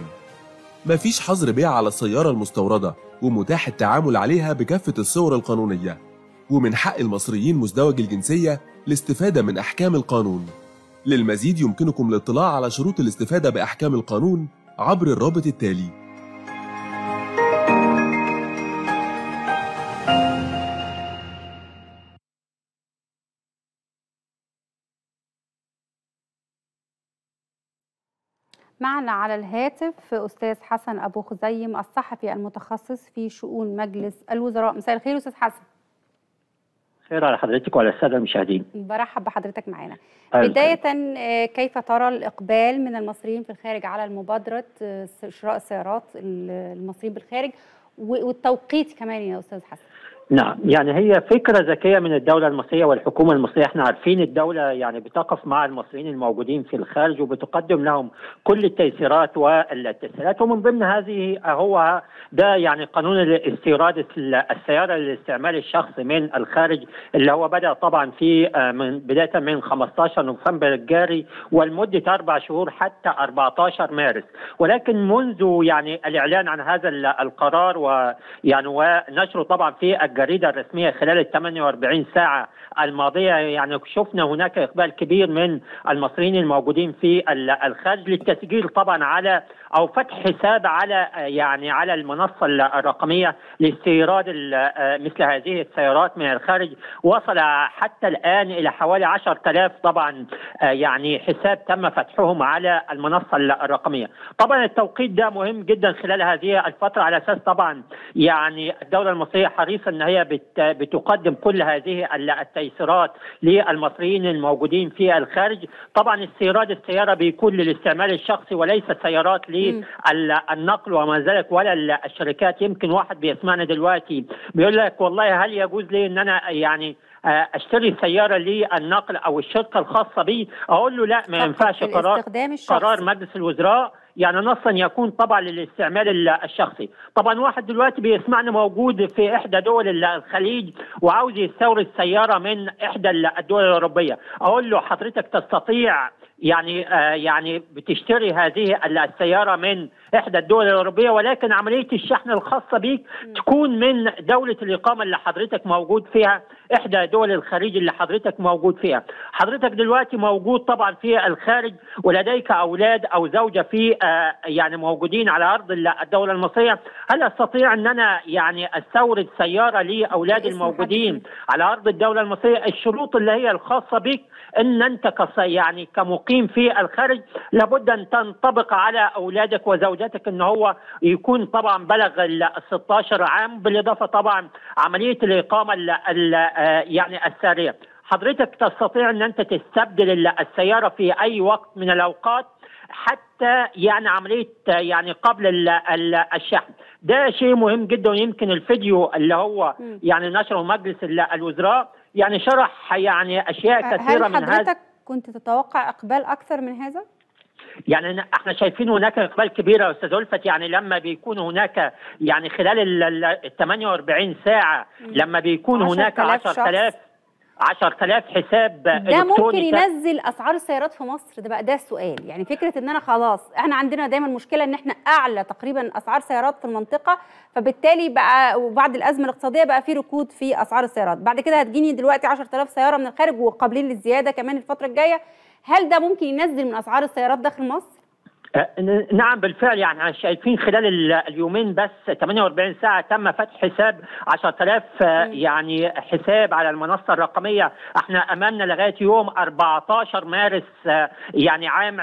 مفيش حظر بيع على السيارة المستوردة ومتاح التعامل عليها بكافة الصور القانونية ومن حق المصريين مزدوج الجنسية الاستفادة من أحكام القانون للمزيد يمكنكم الاطلاع على شروط الاستفادة بأحكام القانون عبر الرابط التالي معنا على الهاتف أستاذ حسن أبو خزيم الصحفي المتخصص في شؤون مجلس الوزراء مساء الخير أستاذ حسن خير على حضرتك وعلى الساده المشاهدين. برحب بحضرتك معانا. بدايه كيف ترى الاقبال من المصريين في الخارج على المبادره شراء السيارات المصريين بالخارج والتوقيت كمان يا استاذ حسن؟ نعم يعني هي فكره ذكيه من الدوله المصريه والحكومه المصريه احنا عارفين الدوله يعني بتقف مع المصريين الموجودين في الخارج وبتقدم لهم كل التيسيرات والتسهيلات ومن ضمن هذه هو ده يعني قانون الاستيراد السياره للاستعمال الشخصي من الخارج اللي هو بدا طبعا في من بدايه من 15 نوفمبر الجاري والمده اربع شهور حتى 14 مارس ولكن منذ يعني الاعلان عن هذا القرار ويعني ونشره طبعا في الجريدة الرسمية خلال ال 48 ساعة الماضية يعني شفنا هناك إقبال كبير من المصريين الموجودين في الخارج للتسجيل طبعا على أو فتح حساب على يعني على المنصة الرقمية لاستيراد مثل هذه السيارات من الخارج وصل حتى الآن إلى حوالي 10000 طبعا يعني حساب تم فتحهم على المنصة الرقمية طبعا التوقيت ده مهم جدا خلال هذه الفترة على أساس طبعا يعني الدولة المصرية حريصة أن هي بتقدم كل هذه التيسيرات للمصريين الموجودين في الخارج طبعا استيراد السيارة بيكون للاستعمال الشخصي وليس سيارات للنقل وما ذلك ولا الشركات يمكن واحد بيسمعنا دلوقتي بيقول لك والله هل يجوز لي ان انا يعني اشتري سياره للنقل او الشركه الخاصه بي اقول له لا ما ينفعش قرار قرار مجلس الوزراء يعني نصا يكون طبعا للاستعمال الشخصي طبعا واحد دلوقتي بيسمعنا موجود في احدى دول الخليج وعاوز يستورد سياره من احدى الدول الاوروبيه اقول له حضرتك تستطيع يعني آه يعني بتشتري هذه السياره من احدى الدول الاوروبيه ولكن عمليه الشحن الخاصه بيك تكون من دوله الاقامه اللي حضرتك موجود فيها احدى دول الخليج اللي حضرتك موجود فيها حضرتك دلوقتي موجود طبعا في الخارج ولديك اولاد او زوجه في آه يعني موجودين على ارض الدوله المصريه هل استطيع ان انا يعني استورد سياره لاولادي الموجودين على ارض الدوله المصريه الشروط اللي هي الخاصه بك ان انت كص يعني كمقيم في الخارج لابد ان تنطبق على اولادك وزوجتك ان هو يكون طبعا بلغ ال 16 عام بالاضافه طبعا عمليه الاقامه ال ال يعني الساريه حضرتك تستطيع ان انت تستبدل السياره في اي وقت من الاوقات حتى يعني عمليه يعني قبل ال ال الشحن ده شيء مهم جدا ويمكن الفيديو اللي هو يعني نشره مجلس الوزراء يعني شرح يعني اشياء كثيره من هل حضرتك كنت تتوقع اقبال اكثر من هذا؟ يعني احنا شايفين هناك اقبال كبير يا استاذ الفت يعني لما بيكون هناك يعني خلال ال 48 ساعه لما بيكون هناك 10000 10000 حساب ده ممكن ينزل اسعار السيارات في مصر ده بقى ده السؤال يعني فكره ان انا خلاص احنا عندنا دايما مشكله ان احنا اعلى تقريبا اسعار سيارات في المنطقه فبالتالي بقى وبعد الازمه الاقتصاديه بقى في ركود في اسعار السيارات بعد كده هتجيني دلوقتي 10000 سياره من الخارج وقابلين للزياده كمان الفتره الجايه هل ده ممكن ينزل من اسعار السيارات داخل مصر نعم بالفعل يعني شايفين خلال اليومين بس 48 ساعة تم فتح حساب 10000 يعني حساب على المنصة الرقمية احنا امامنا لغاية يوم 14 مارس يعني عام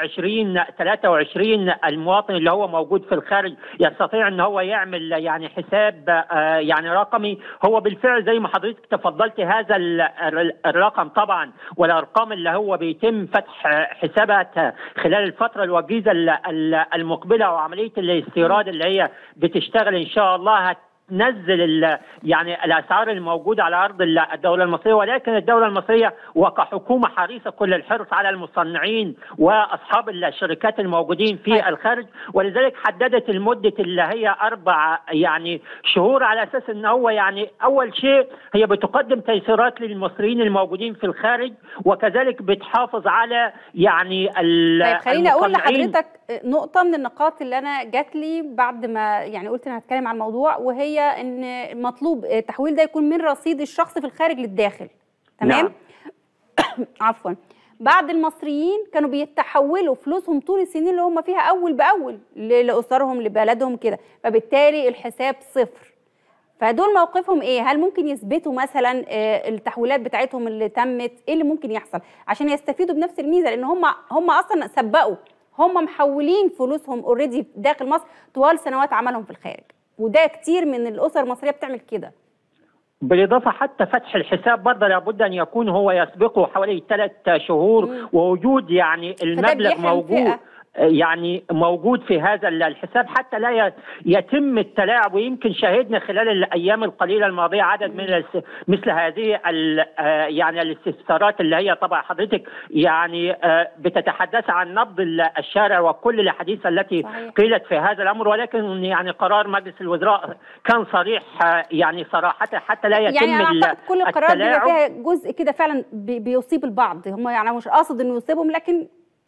2023 المواطن اللي هو موجود في الخارج يستطيع ان هو يعمل يعني حساب يعني رقمي هو بالفعل زي ما حضرتك تفضلت هذا الرقم طبعا والارقام اللي هو بيتم فتح حساباتها خلال الفترة الوجيزة المقبله وعمليه الاستيراد اللي هي بتشتغل ان شاء الله هتنزل يعني الاسعار الموجوده على ارض الدوله المصريه ولكن الدوله المصريه وكحكومه حريصه كل الحرص على المصنعين واصحاب الشركات الموجودين في الخارج ولذلك حددت المده اللي هي اربع يعني شهور على اساس ان هو يعني اول شيء هي بتقدم تيسيرات للمصريين الموجودين في الخارج وكذلك بتحافظ على يعني طيب خليني اقول لحضرتك نقطه من النقاط اللي انا جات لي بعد ما يعني قلت انا هتكلم عن الموضوع وهي ان مطلوب التحويل ده يكون من رصيد الشخص في الخارج للداخل تمام نعم. عفوا بعض المصريين كانوا بيتحولوا فلوسهم طول السنين اللي هم فيها اول باول لاسرهم لبلدهم كده فبالتالي الحساب صفر فدول موقفهم ايه هل ممكن يثبتوا مثلا التحويلات بتاعتهم اللي تمت ايه اللي ممكن يحصل عشان يستفيدوا بنفس الميزه لان هم هم اصلا سبقوا هم محولين فلوسهم اوريدي داخل مصر طوال سنوات عملهم في الخارج وده كتير من الاسر المصريه بتعمل كده بالاضافه حتى فتح الحساب برضه لابد ان يكون هو يسبقه حوالي ثلاث شهور مم. ووجود يعني المبلغ موجود فئة. يعني موجود في هذا الحساب حتى لا يتم التلاعب ويمكن شاهدنا خلال الايام القليله الماضيه عدد من مثل هذه يعني الاستفسارات اللي هي طبعا حضرتك يعني بتتحدث عن نبض الشارع وكل الاحاديث التي صحيح. قيلت في هذا الامر ولكن يعني قرار مجلس الوزراء كان صريح يعني صراحه حتى لا يتم يعني أنا كل القرارات بيبقى فيها جزء كده فعلا بيصيب البعض هم يعني مش قاصد انه يصيبهم لكن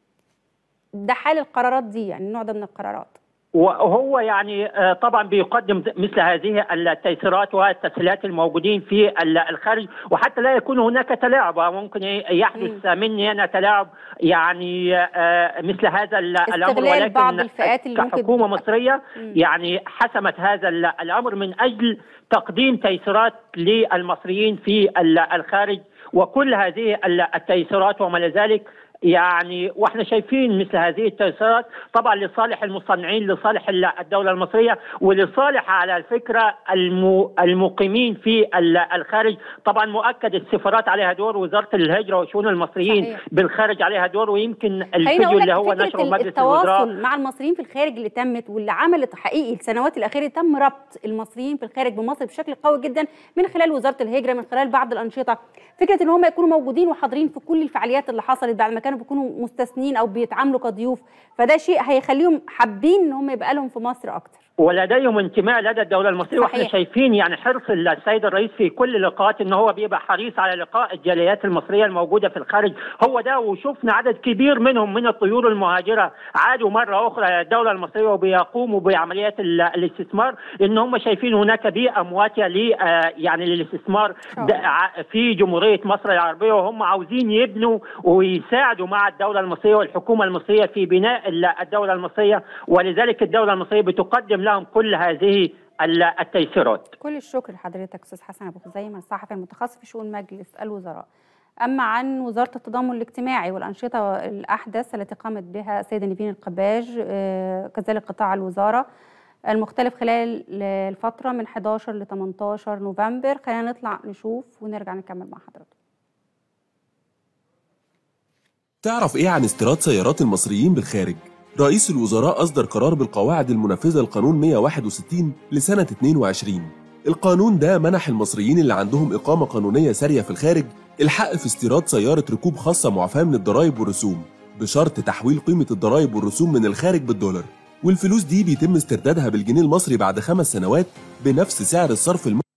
ده حال القرارات دي يعني النوع ده من القرارات وهو يعني طبعا بيقدم مثل هذه التيسيرات والتسهيلات الموجودين في الخارج وحتى لا يكون هناك تلاعب ممكن يحدث مني انا تلاعب يعني مثل هذا الامر ولكن بعض الفئات اللي كحكومه مصريه يعني حسمت هذا الامر من اجل تقديم تيسيرات للمصريين في الخارج وكل هذه التيسيرات وما ذلك يعني واحنا شايفين مثل هذه التيسيرات طبعا لصالح المصنعين لصالح الدوله المصريه ولصالح على الفكره المقيمين في الخارج طبعا مؤكد السفارات عليها دور وزاره الهجره وشؤون المصريين صحيح. بالخارج عليها دور ويمكن الفيديو اللي هو نشره مجلس التواصل مع المصريين في الخارج اللي تمت واللي عملت حقيقي السنوات الاخيره تم ربط المصريين في الخارج بمصر بشكل قوي جدا من خلال وزاره الهجره من خلال بعض الانشطه فكره ان هم يكونوا موجودين وحاضرين في كل الفعاليات اللي حصلت بعد ما كانوا كانوا بيكونوا مستثنين او بيتعاملوا كضيوف فده شيء هيخليهم حابين ان هم يبقى لهم في مصر اكتر ولديهم انتماء لدى الدوله المصريه واحنا شايفين يعني حرص السيد الرئيس في كل لقاءات ان هو بيبقى حريص على لقاء الجاليات المصريه الموجوده في الخارج هو ده وشفنا عدد كبير منهم من الطيور المهاجره عادوا مره اخرى الدوله المصريه وبيقوموا بعمليات الاستثمار ان هم شايفين هناك بيئه مواتيه ل يعني للاستثمار في جمهوريه مصر العربيه وهم عاوزين يبنوا ويساعدوا مع الدوله المصريه والحكومه المصريه في بناء الدوله المصريه ولذلك الدوله المصريه بتقدم لهم كل هذه التيسيرات كل الشكر لحضرتك استاذ حسن ابو خزيمه الصحفي المتخصص في شؤون مجلس الوزراء اما عن وزاره التضامن الاجتماعي والانشطه الاحدث التي قامت بها السيده نيفين القباج كذلك قطاع الوزاره المختلف خلال الفتره من 11 ل 18 نوفمبر خلينا نطلع نشوف ونرجع نكمل مع حضرتك تعرف ايه عن استيراد سيارات المصريين بالخارج رئيس الوزراء أصدر قرار بالقواعد المنفذة لقانون 161 لسنة 22 القانون ده منح المصريين اللي عندهم إقامة قانونية سارية في الخارج الحق في استيراد سيارة ركوب خاصة معفاة من الضرائب والرسوم بشرط تحويل قيمة الضرائب والرسوم من الخارج بالدولار والفلوس دي بيتم استردادها بالجنيه المصري بعد خمس سنوات بنفس سعر الصرف الم...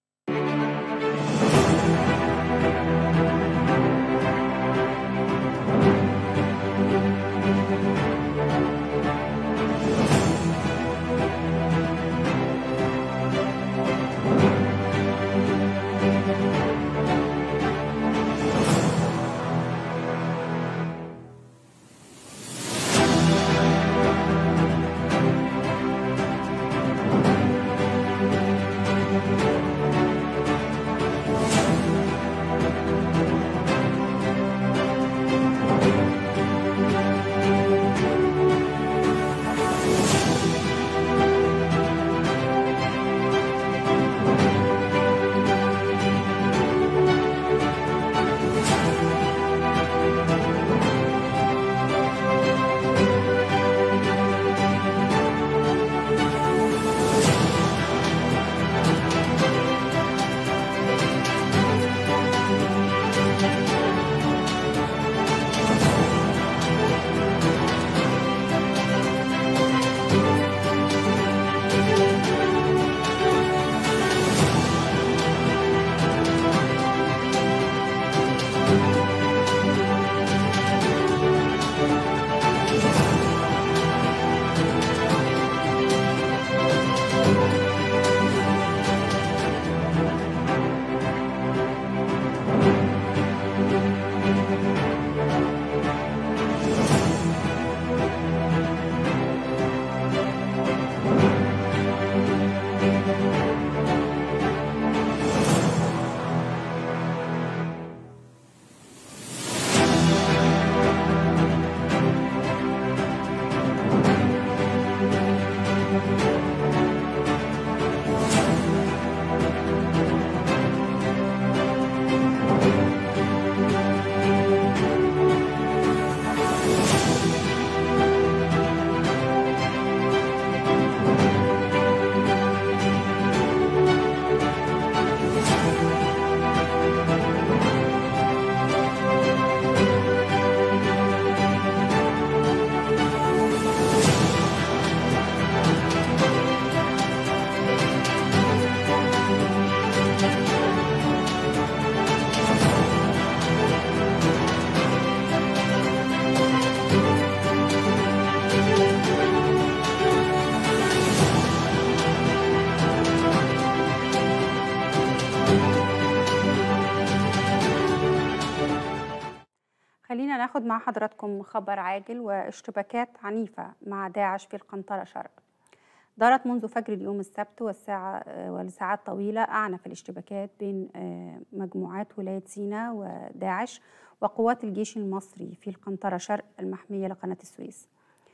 خلينا ناخد مع حضراتكم خبر عاجل واشتباكات عنيفة مع داعش في القنطرة شرق دارت منذ فجر اليوم السبت والساعة ولساعات طويلة أعنف الاشتباكات بين مجموعات ولاية سيناء وداعش وقوات الجيش المصري في القنطرة شرق المحمية لقناة السويس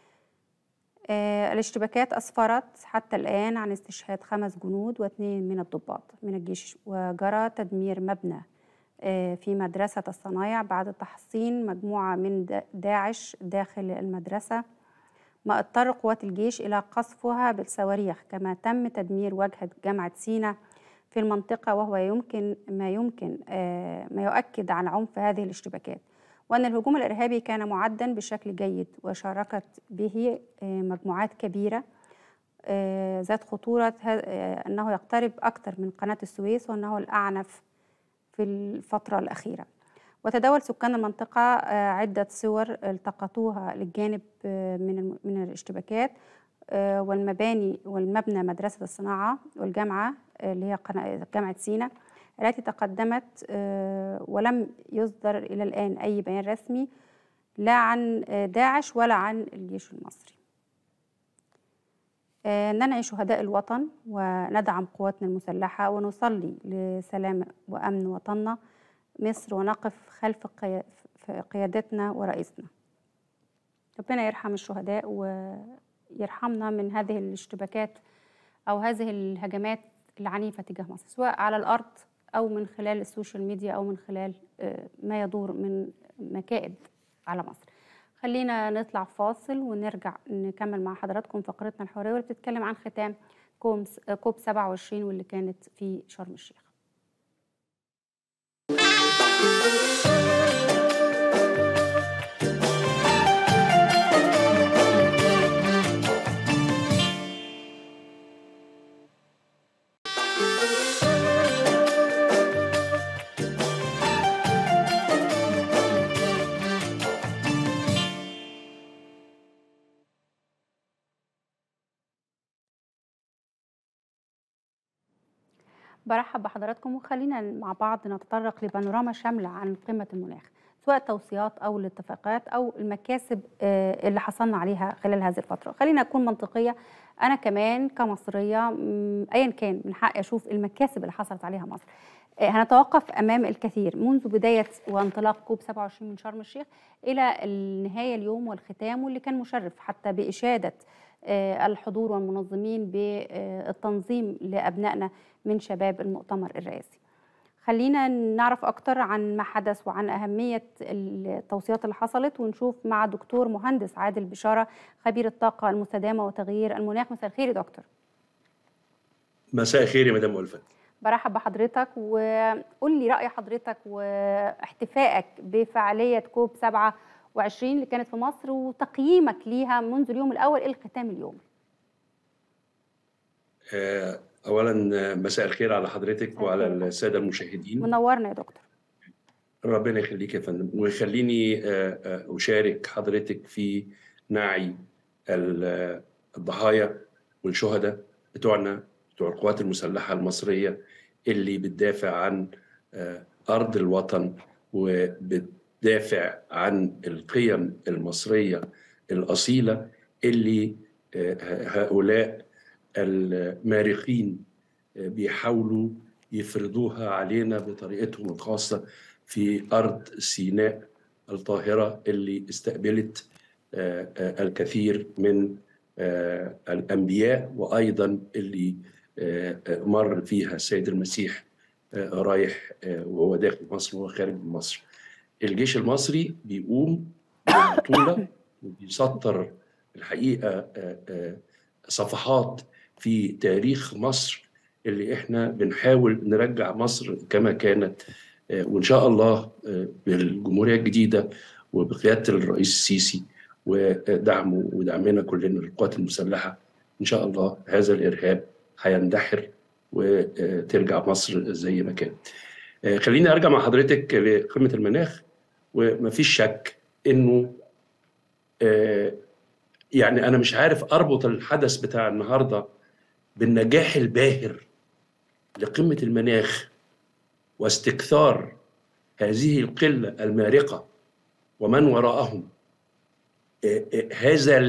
الاشتباكات أسفرت حتى الآن عن استشهاد خمس جنود واثنين من الضباط من الجيش وجرى تدمير مبنى في مدرسة الصنايع بعد تحصين مجموعة من داعش داخل المدرسة ما اضطر قوات الجيش إلى قصفها بالصواريخ كما تم تدمير واجهة جامعة سينا في المنطقة وهو يمكن ما يمكن ما يؤكد عن عنف هذه الاشتباكات وأن الهجوم الإرهابي كان معدا بشكل جيد وشاركت به مجموعات كبيرة ذات خطورة أنه يقترب أكثر من قناة السويس وأنه الأعنف في الفترة الأخيرة وتداول سكان المنطقة عدة صور التقطوها للجانب من من الاشتباكات والمباني والمبنى مدرسة الصناعة والجامعة اللي هي جامعة سينا التي تقدمت ولم يصدر إلى الآن أي بيان رسمي لا عن داعش ولا عن الجيش المصري ننعي شهداء الوطن وندعم قواتنا المسلحة ونصلي لسلام وأمن وطننا مصر ونقف خلف قيادتنا ورئيسنا ربنا يرحم الشهداء ويرحمنا من هذه الاشتباكات أو هذه الهجمات العنيفة تجاه مصر سواء على الأرض أو من خلال السوشيال ميديا أو من خلال ما يدور من مكائد على مصر خلينا نطلع فاصل ونرجع نكمل مع حضراتكم فقرتنا الحوارية واللي بتتكلم عن ختام كوب 27 واللي كانت في شرم الشيخ برحب بحضراتكم وخلينا مع بعض نتطرق لبانوراما شاملة عن قمة المناخ سواء التوصيات أو الاتفاقات أو المكاسب اللي حصلنا عليها خلال هذه الفترة خلينا أكون منطقية أنا كمان كمصرية أيا كان من حقي أشوف المكاسب اللي حصلت عليها مصر هنتوقف أمام الكثير منذ بداية وانطلاق كوب 27 من شرم الشيخ إلى النهاية اليوم والختام واللي كان مشرف حتى بإشادة الحضور والمنظمين بالتنظيم لأبنائنا من شباب المؤتمر الرئاسي خلينا نعرف أكتر عن ما حدث وعن أهمية التوصيات اللي حصلت ونشوف مع دكتور مهندس عادل بشارة خبير الطاقة المستدامة وتغيير المناخ مساء الخير يا دكتور مساء الخير يا مدام ألفت برحب بحضرتك وقول لي رأي حضرتك واحتفائك بفعالية كوب 27 اللي كانت في مصر وتقييمك ليها منذ اليوم الأول إلى الختام اليوم اولا مساء الخير على حضرتك وعلى الساده المشاهدين منورنا يا دكتور ربنا يخليك يا فندم ويخليني اشارك حضرتك في نعي الضحايا والشهداء بتوعنا بتوع القوات المسلحه المصريه اللي بتدافع عن ارض الوطن وبتدافع عن القيم المصريه الاصيله اللي هؤلاء المارقين بيحاولوا يفرضوها علينا بطريقتهم الخاصة في أرض سيناء الطاهرة اللي استقبلت الكثير من الأنبياء وأيضا اللي مر فيها السيد المسيح رايح وهو داخل مصر وهو خارج من مصر الجيش المصري بيقوم ببطولة وبيسطر الحقيقة صفحات في تاريخ مصر اللي احنا بنحاول نرجع مصر كما كانت وان شاء الله بالجمهوريه الجديده وبقياده الرئيس السيسي ودعمه ودعمنا كلنا للقوات المسلحه ان شاء الله هذا الارهاب هيندحر وترجع مصر زي ما كانت. خليني ارجع مع حضرتك لقمه المناخ ومفيش شك انه يعني انا مش عارف اربط الحدث بتاع النهارده بالنجاح الباهر لقمه المناخ واستكثار هذه القله المارقه ومن وراءهم هذا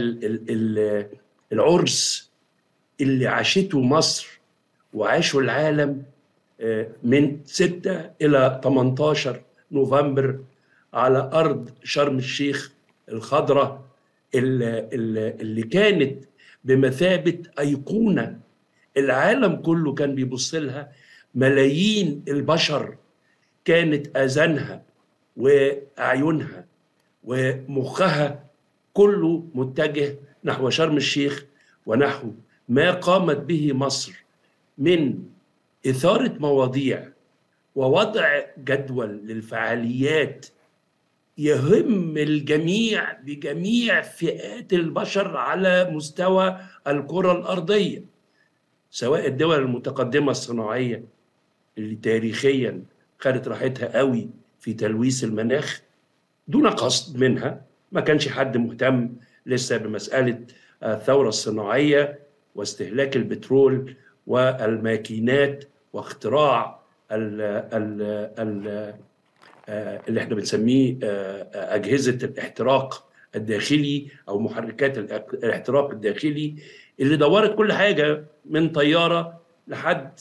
العرس اللي عاشته مصر وعاشه العالم من 6 إلى 18 نوفمبر على أرض شرم الشيخ الخضراء اللي كانت بمثابة أيقونة العالم كله كان بيبص لها ملايين البشر كانت آذانها وأعينها ومخها كله متجه نحو شرم الشيخ ونحو ما قامت به مصر من إثارة مواضيع ووضع جدول للفعاليات يهم الجميع بجميع فئات البشر على مستوى الكرة الأرضية سواء الدول المتقدمة الصناعية اللي تاريخيا خدت راحتها قوي في تلويث المناخ دون قصد منها ما كانش حد مهتم لسه بمسألة الثورة الصناعية واستهلاك البترول والماكينات واختراع ال ال ال اللي احنا بنسميه أجهزة الاحتراق الداخلي أو محركات الاحتراق الداخلي اللي دورت كل حاجة من طيارة لحد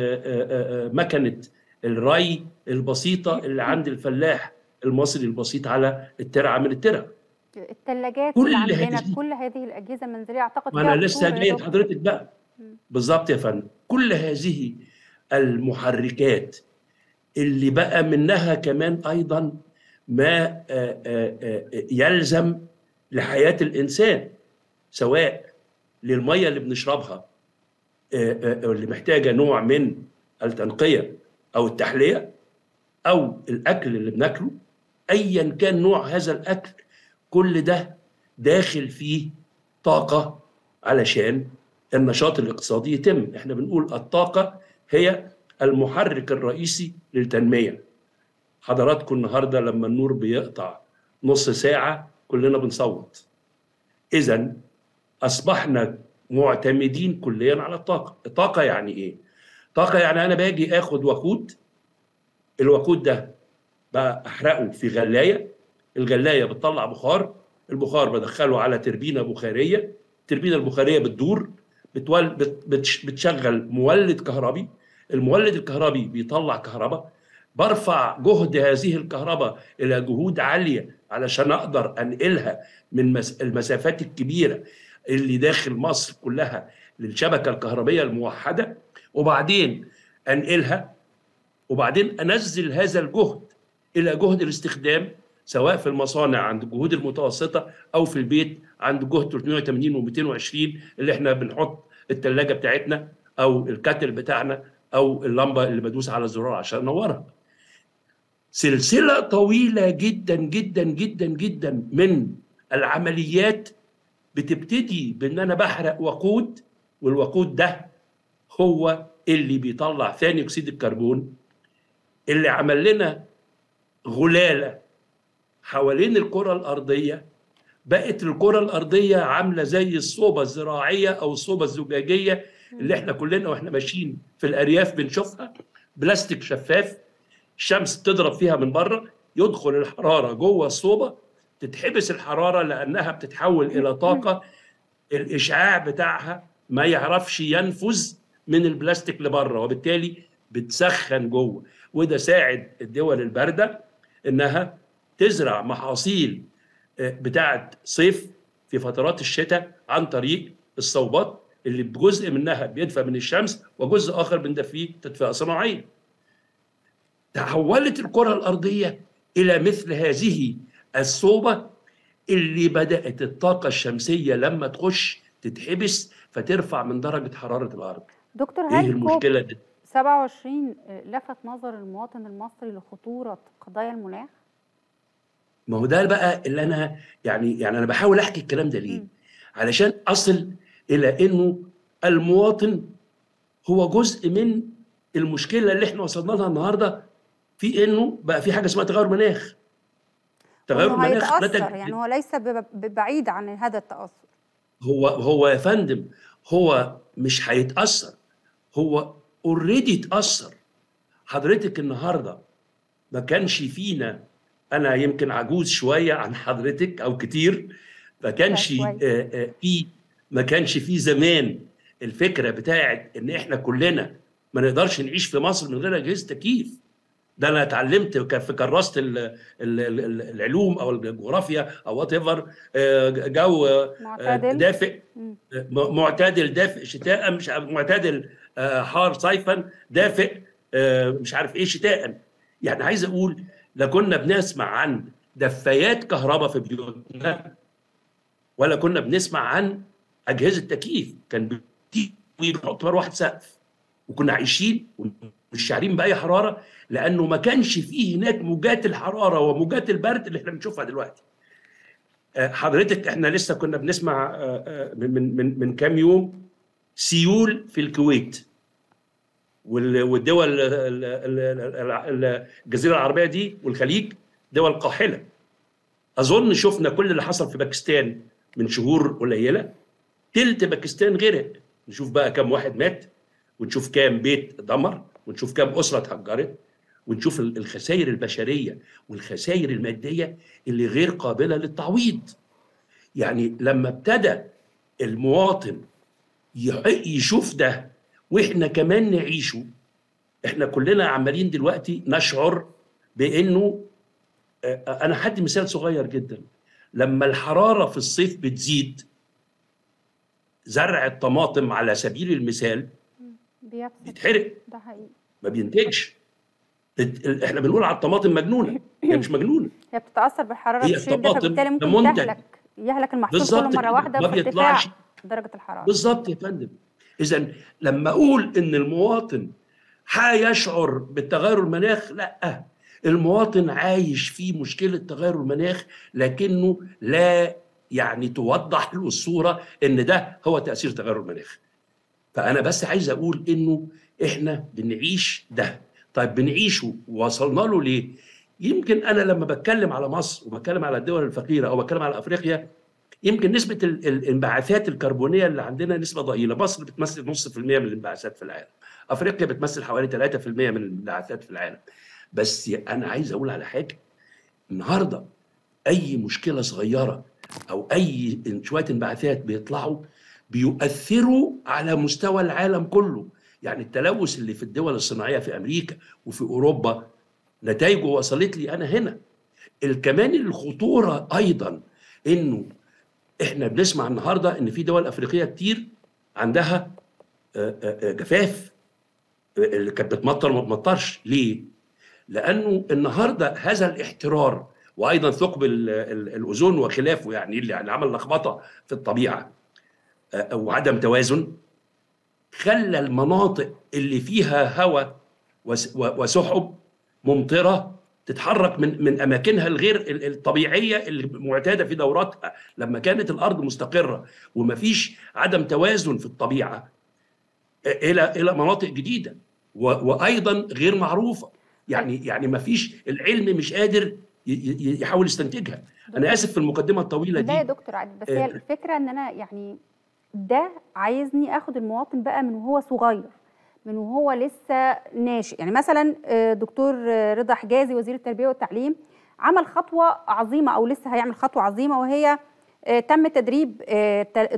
مكنة الري البسيطة اللي عند الفلاح المصري البسيط على الترعة من الترع الثلاجات اللي عندنا بكل هذه الأجهزة المنزلية أعتقد ما أنا لسه جاي حضرتك بقى بالظبط يا فندم كل هذه المحركات اللي بقى منها كمان أيضا ما يلزم لحياة الإنسان سواء للمية اللي بنشربها اللي محتاجة نوع من التنقية أو التحلية أو الأكل اللي بناكله أيا كان نوع هذا الأكل كل ده داخل فيه طاقة علشان النشاط الاقتصادي يتم احنا بنقول الطاقة هي المحرك الرئيسي للتنمية حضراتكم النهاردة لما النور بيقطع نص ساعة كلنا بنصوت إذا أصبحنا معتمدين كليا على الطاقة الطاقة يعني إيه؟ طاقة يعني أنا باجي آخد وقود الوقود ده بقى أحرقه في غلاية الغلاية بتطلع بخار البخار بدخله على تربينة بخارية التربينة البخارية بتدور بتول بت بتشغل مولد كهربي المولد الكهربي بيطلع كهرباء برفع جهد هذه الكهرباء إلى جهود عالية علشان أقدر أنقلها من المسافات الكبيرة اللي داخل مصر كلها للشبكة الكهربية الموحدة وبعدين أنقلها وبعدين أنزل هذا الجهد إلى جهد الاستخدام سواء في المصانع عند الجهود المتوسطة أو في البيت عند جهد 380 و 220 اللي احنا بنحط الثلاجة بتاعتنا أو الكاتل بتاعنا أو اللمبة اللي بدوس على الزرار عشان أنورها سلسلة طويلة جدا جدا جدا جدا من العمليات بتبتدي بان انا بحرق وقود والوقود ده هو اللي بيطلع ثاني اكسيد الكربون اللي عمل لنا غلاله حوالين الكره الارضيه بقت الكره الارضيه عامله زي الصوبه الزراعيه او الصوبه الزجاجيه اللي احنا كلنا واحنا ماشيين في الارياف بنشوفها بلاستيك شفاف الشمس تضرب فيها من بره يدخل الحراره جوه الصوبه تتحبس الحرارة لأنها بتتحول إلى طاقة الإشعاع بتاعها ما يعرفش ينفذ من البلاستيك لبره وبالتالي بتسخن جوه وده ساعد الدول الباردة إنها تزرع محاصيل بتاعة صيف في فترات الشتاء عن طريق الصوبات اللي بجزء منها بيدفى من الشمس وجزء آخر بندفيه تدفئة صناعية تحولت الكرة الأرضية إلى مثل هذه الصوبة اللي بدأت الطاقة الشمسية لما تخش تتحبس فترفع من درجة حرارة الأرض دكتور إيه هل المشكلة دي؟ 27 لفت نظر المواطن المصري لخطورة قضايا المناخ؟ ما هو ده بقى اللي أنا يعني يعني أنا بحاول أحكي الكلام ده ليه؟ علشان أصل إلى إنه المواطن هو جزء من المشكلة اللي إحنا وصلنا لها النهاردة في إنه بقى في حاجة اسمها تغير مناخ تغير المناخ هيتأثر يعني هو ليس بعيد عن هذا التأثر هو هو يا فندم هو مش هيتأثر هو اوريدي اتأثر حضرتك النهارده ما كانش فينا انا يمكن عجوز شويه عن حضرتك او كتير ما كانش في ما كانش في زمان الفكره بتاعت ان احنا كلنا ما نقدرش نعيش في مصر من غير اجهزه تكييف ده انا اتعلمت في كراسه العلوم او الجغرافيا او وات ايفر جو معتدل. دافئ معتدل دافئ شتاء مش معتدل حار صيفا دافئ مش عارف ايه شتاء يعني عايز اقول لا كنا بنسمع عن دفايات كهرباء في بيوتنا ولا كنا بنسمع عن اجهزه تكييف كان بيحط مروحه سقف وكنا عايشين مش شاعرين باي حراره لانه ما كانش فيه هناك موجات الحراره وموجات البرد اللي احنا بنشوفها دلوقتي حضرتك احنا لسه كنا بنسمع من من من كام يوم سيول في الكويت والدول الجزيره العربيه دي والخليج دول قاحله اظن شفنا كل اللي حصل في باكستان من شهور قليله تلت باكستان غرق نشوف بقى كم واحد مات ونشوف كام بيت دمر ونشوف كام اسره اتهجرت ونشوف الخسائر البشريه والخسائر الماديه اللي غير قابله للتعويض يعني لما ابتدى المواطن يشوف ده واحنا كمان نعيشه احنا كلنا عمالين دلوقتي نشعر بانه انا هدي مثال صغير جدا لما الحراره في الصيف بتزيد زرع الطماطم على سبيل المثال بيتحرق ده حقيقي ما بينتجش احنا بنقول على الطماطم مجنونه هي مش مجنونه هي بتتاثر بالحراره هي بشده الطماطم فبالتالي ده ممكن منتج. تهلك يهلك المحصول بالظبط كله مره كده. واحده ما في ارتفاع بيطلعش. درجه الحراره بالظبط يا فندم اذا لما اقول ان المواطن هيشعر بالتغير المناخ لا المواطن عايش في مشكله تغير المناخ لكنه لا يعني توضح له الصوره ان ده هو تاثير تغير المناخ فانا بس عايز اقول انه احنا بنعيش ده طيب بنعيشه ووصلنا له ليه يمكن انا لما بتكلم على مصر وبتكلم على الدول الفقيره او بتكلم على افريقيا يمكن نسبه ال- ال- الانبعاثات الكربونيه اللي عندنا نسبه ضئيله مصر بتمثل نص في المية من الانبعاثات في العالم افريقيا بتمثل حوالي 3% من الانبعاثات في العالم بس انا عايز اقول على حاجه النهارده اي مشكله صغيره او اي شويه انبعاثات بيطلعوا بيؤثروا على مستوى العالم كله يعني التلوث اللي في الدول الصناعيه في امريكا وفي اوروبا نتائجه وصلت لي انا هنا كمان الخطوره ايضا انه احنا بنسمع النهارده ان في دول افريقيه كتير عندها آه، آه، آه، جفاف اللي كانت بتمطر ما بتمطرش ليه؟ لانه النهارده هذا الاحترار وايضا ثقب ال- ال- الاوزون وخلافه يعني اللي يعني عمل لخبطه في الطبيعه آه، وعدم توازن خلى المناطق اللي فيها هواء وس- و- وسحب ممطره تتحرك من من اماكنها الغير ال- الطبيعيه اللي معتاده في دوراتها لما كانت الارض مستقره ومفيش عدم توازن في الطبيعه الى الى مناطق جديده و- وايضا غير معروفه يعني يعني مفيش العلم مش قادر ي- ي- يحاول يستنتجها انا اسف في المقدمه الطويله لا يا دي دكتور عادل بس هي آه. الفكره ان انا يعني ده عايزني اخد المواطن بقى من وهو صغير من وهو لسه ناشئ يعني مثلا آه، دكتور آه، رضا حجازي وزير التربيه والتعليم عمل خطوه عظيمه او لسه هيعمل خطوه عظيمه وهي آه، تم تدريب آه، تل-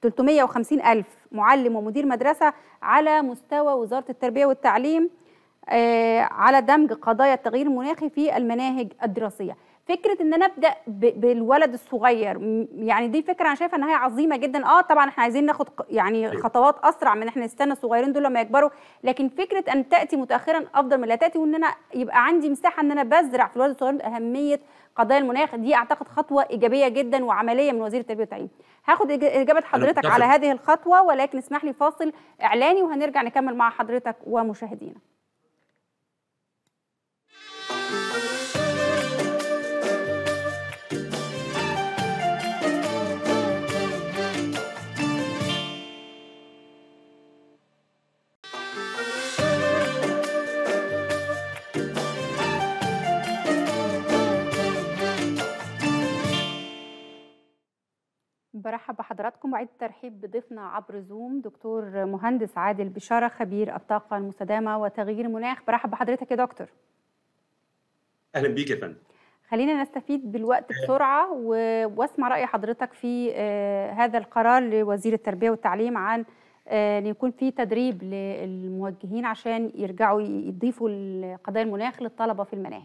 350 ألف معلم ومدير مدرسة على مستوى وزارة التربية والتعليم آه، على دمج قضايا التغيير المناخي في المناهج الدراسية فكرة ان انا ابدا ب- بالولد الصغير م- يعني دي فكرة انا شايفة انها عظيمة جدا اه طبعا احنا عايزين ناخد ق- يعني خطوات اسرع من احنا نستنى الصغيرين دول لما يكبروا لكن فكرة ان تاتي متاخرا افضل من لا تاتي وان انا يبقى عندي مساحة ان انا بزرع في الولد الصغير اهمية قضايا المناخ دي اعتقد خطوة ايجابية جدا وعملية من وزير التربية والتعليم هاخد إج- اجابة حضرتك متفق. على هذه الخطوة ولكن اسمح لي فاصل اعلاني وهنرجع نكمل مع حضرتك ومشاهدينا برحب بحضراتكم وعيد الترحيب بضيفنا عبر زوم دكتور مهندس عادل بشارة خبير الطاقة المستدامة وتغيير المناخ برحب بحضرتك يا دكتور اهلا بيك يا فندم خلينا نستفيد بالوقت بسرعة و- واسمع رأي حضرتك في آه، هذا القرار لوزير التربية والتعليم عن آه، ان يكون في تدريب للموجهين عشان يرجعوا يضيفوا قضايا المناخ للطلبة في المناهج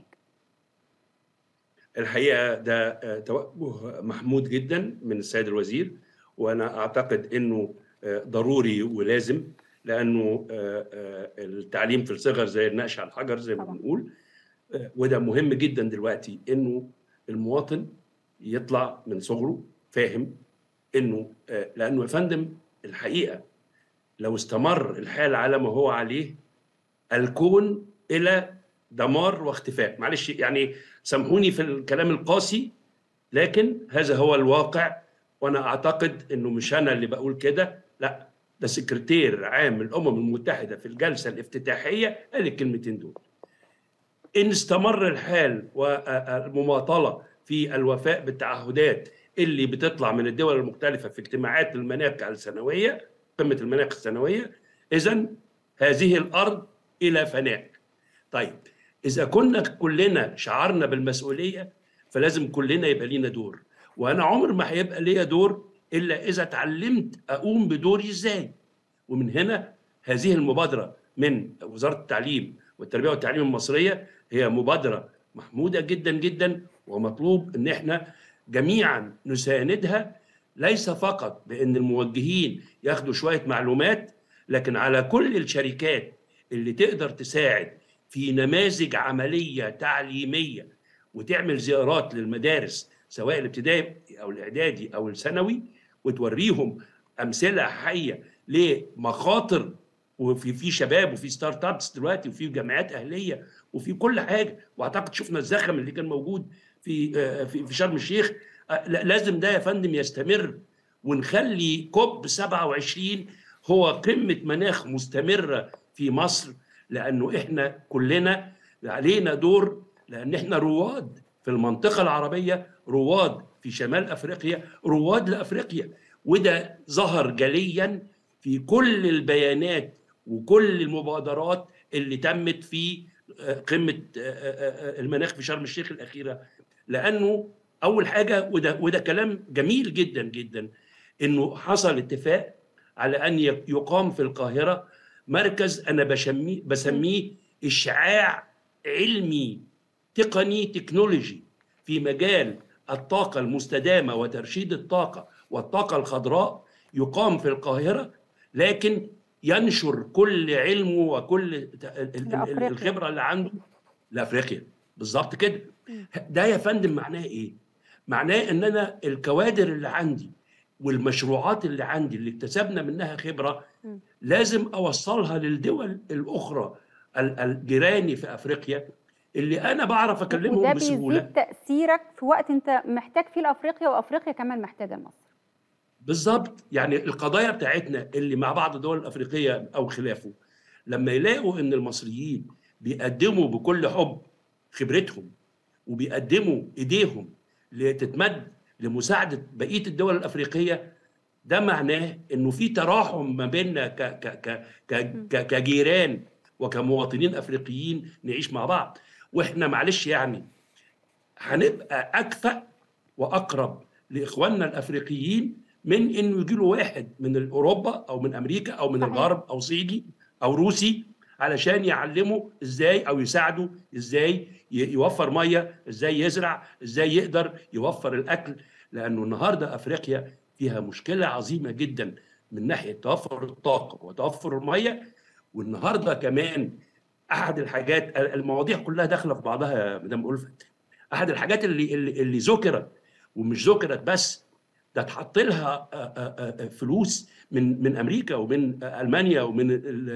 الحقيقه ده آه، توجه محمود جدا من السيد الوزير وانا اعتقد انه آه، ضروري ولازم لانه آه، آه، التعليم في الصغر زي النقش على الحجر زي ما بنقول آه، وده مهم جدا دلوقتي انه المواطن يطلع من صغره فاهم انه آه، لانه يا فندم الحقيقه لو استمر الحال على ما هو عليه الكون الى دمار واختفاء معلش يعني سامحوني في الكلام القاسي لكن هذا هو الواقع وانا اعتقد انه مش انا اللي بقول كده لا ده سكرتير عام الامم المتحده في الجلسه الافتتاحيه قال الكلمتين دول ان استمر الحال والمماطله في الوفاء بالتعهدات اللي بتطلع من الدول المختلفه في اجتماعات المناخ السنويه قمه المناخ السنويه اذا هذه الارض الى فناء طيب اذا كنا كلنا شعرنا بالمسؤوليه فلازم كلنا يبقى لينا دور وانا عمر ما هيبقى ليا دور الا اذا اتعلمت اقوم بدوري ازاي ومن هنا هذه المبادره من وزاره التعليم والتربيه والتعليم المصريه هي مبادره محموده جدا جدا ومطلوب ان احنا جميعا نساندها ليس فقط بان الموجهين ياخدوا شويه معلومات لكن على كل الشركات اللي تقدر تساعد في نماذج عمليه تعليميه وتعمل زيارات للمدارس سواء الابتدائي او الاعدادي او الثانوي وتوريهم امثله حيه لمخاطر وفي في شباب وفي ستارت ابس دلوقتي وفي جامعات اهليه وفي كل حاجه واعتقد شفنا الزخم اللي كان موجود في في في شرم الشيخ لازم ده يا فندم يستمر ونخلي كوب 27 هو قمه مناخ مستمره في مصر لانه احنا كلنا علينا دور لان احنا رواد في المنطقه العربيه رواد في شمال افريقيا رواد لافريقيا وده ظهر جليا في كل البيانات وكل المبادرات اللي تمت في قمه المناخ في شرم الشيخ الاخيره لانه اول حاجه وده وده كلام جميل جدا جدا انه حصل اتفاق على ان يقام في القاهره مركز انا بسميه بسميه اشعاع علمي تقني تكنولوجي في مجال الطاقه المستدامه وترشيد الطاقه والطاقه الخضراء يقام في القاهره لكن ينشر كل علمه وكل الخبره اللي عنده لافريقيا بالظبط كده ده يا فندم معناه ايه معناه ان انا الكوادر اللي عندي والمشروعات اللي عندي اللي اكتسبنا منها خبره لازم اوصلها للدول الاخرى الجيراني في افريقيا اللي انا بعرف اكلمهم وده بسهوله بيزيد تاثيرك في وقت انت محتاج فيه لافريقيا وافريقيا كمان محتاجه لمصر بالظبط يعني القضايا بتاعتنا اللي مع بعض الدول الافريقيه او خلافه لما يلاقوا ان المصريين بيقدموا بكل حب خبرتهم وبيقدموا ايديهم لتتمد لمساعده بقيه الدول الافريقيه ده معناه انه في تراحم ما بيننا ك ك ك كجيران وكمواطنين افريقيين نعيش مع بعض واحنا معلش يعني هنبقى اكفأ واقرب لاخواننا الافريقيين من انه يجي له واحد من اوروبا او من امريكا او من الغرب او صيني او روسي علشان يعلمه ازاي او يساعده ازاي يوفر ميه ازاي يزرع ازاي يقدر يوفر الاكل لانه النهارده افريقيا فيها مشكله عظيمه جدا من ناحيه توفر الطاقه وتوفر الميه والنهارده كمان احد الحاجات المواضيع كلها داخله في بعضها يا مدام ألفت احد الحاجات اللي اللي, اللي ذكرت ومش ذكرت بس ده اتحط لها فلوس من من امريكا ومن المانيا ومن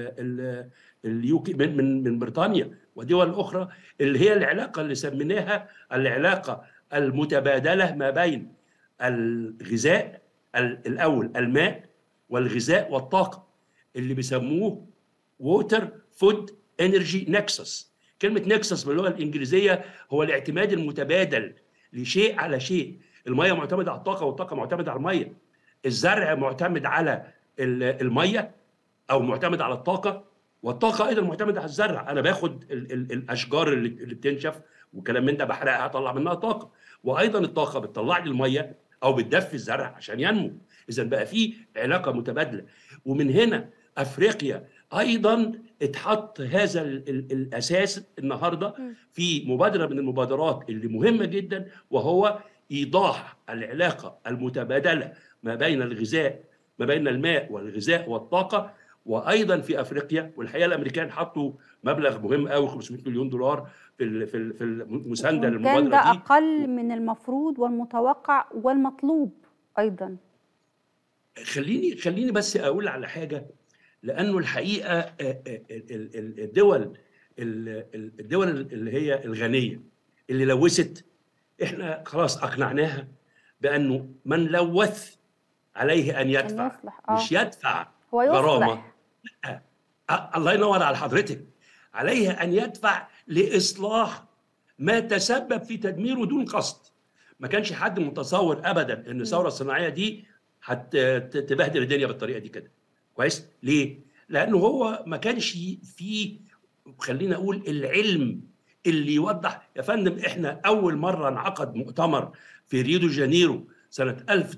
اليوكي من من من بريطانيا ودول اخرى اللي هي العلاقه اللي سميناها العلاقه المتبادله ما بين الغذاء الاول الماء والغذاء والطاقه اللي بيسموه ووتر فود انرجي نكسس كلمه نكسس باللغه الانجليزيه هو الاعتماد المتبادل لشيء على شيء الميه معتمده على الطاقه والطاقه معتمده على الميه الزرع معتمد على الميه او معتمد على الطاقه والطاقه ايضا معتمده على الزرع انا باخد ال ال الاشجار اللي, اللي بتنشف وكلام من ده بحرقها اطلع منها طاقه وايضا الطاقه بتطلع لي الميه او بتدفي الزرع عشان ينمو اذا بقى في علاقه متبادله ومن هنا افريقيا ايضا اتحط هذا ال ال الاساس النهارده في مبادره من المبادرات اللي مهمه جدا وهو ايضاح العلاقه المتبادله ما بين الغذاء ما بين الماء والغذاء والطاقه وايضا في افريقيا والحقيقه الامريكان حطوا مبلغ مهم قوي 500 مليون دولار في في في المسانده للمبادره كان ده اقل من المفروض والمتوقع والمطلوب ايضا خليني خليني بس اقول على حاجه لانه الحقيقه الدول الدول اللي هي الغنيه اللي لوثت احنا خلاص اقنعناها بانه من لوث عليه ان يدفع آه. مش يدفع هو غرامه الله ينور على حضرتك عليه ان يدفع لاصلاح ما تسبب في تدميره دون قصد ما كانش حد متصور ابدا ان الثوره الصناعيه دي هتبهدل الدنيا بالطريقه دي كده كويس ليه لانه هو ما كانش فيه خلينا اقول العلم اللي يوضح يا فندم احنا اول مره انعقد مؤتمر في ريو دي جانيرو سنه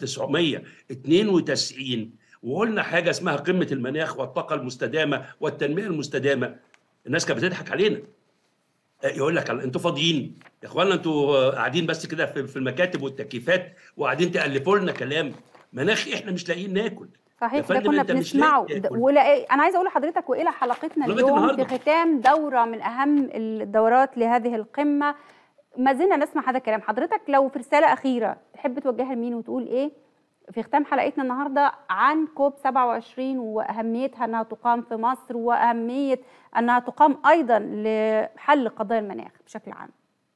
1992 وقلنا حاجه اسمها قمه المناخ والطاقه المستدامه والتنميه المستدامه الناس كانت بتضحك علينا يقول لك انتوا فاضيين يا اخوانا انتوا قاعدين بس كده في المكاتب والتكييفات وقاعدين تالفوا لنا كلام مناخ احنا مش لاقيين ناكل صحيح ده كنا بنسمعه ولا انا عايزه اقول لحضرتك والى حلقتنا اليوم في ختام دوره من اهم الدورات لهذه القمه ما زلنا نسمع هذا الكلام حضرتك لو في رساله اخيره تحب توجهها لمين وتقول ايه في ختام حلقتنا النهارده عن كوب 27 واهميتها انها تقام في مصر واهميه انها تقام ايضا لحل قضايا المناخ بشكل عام.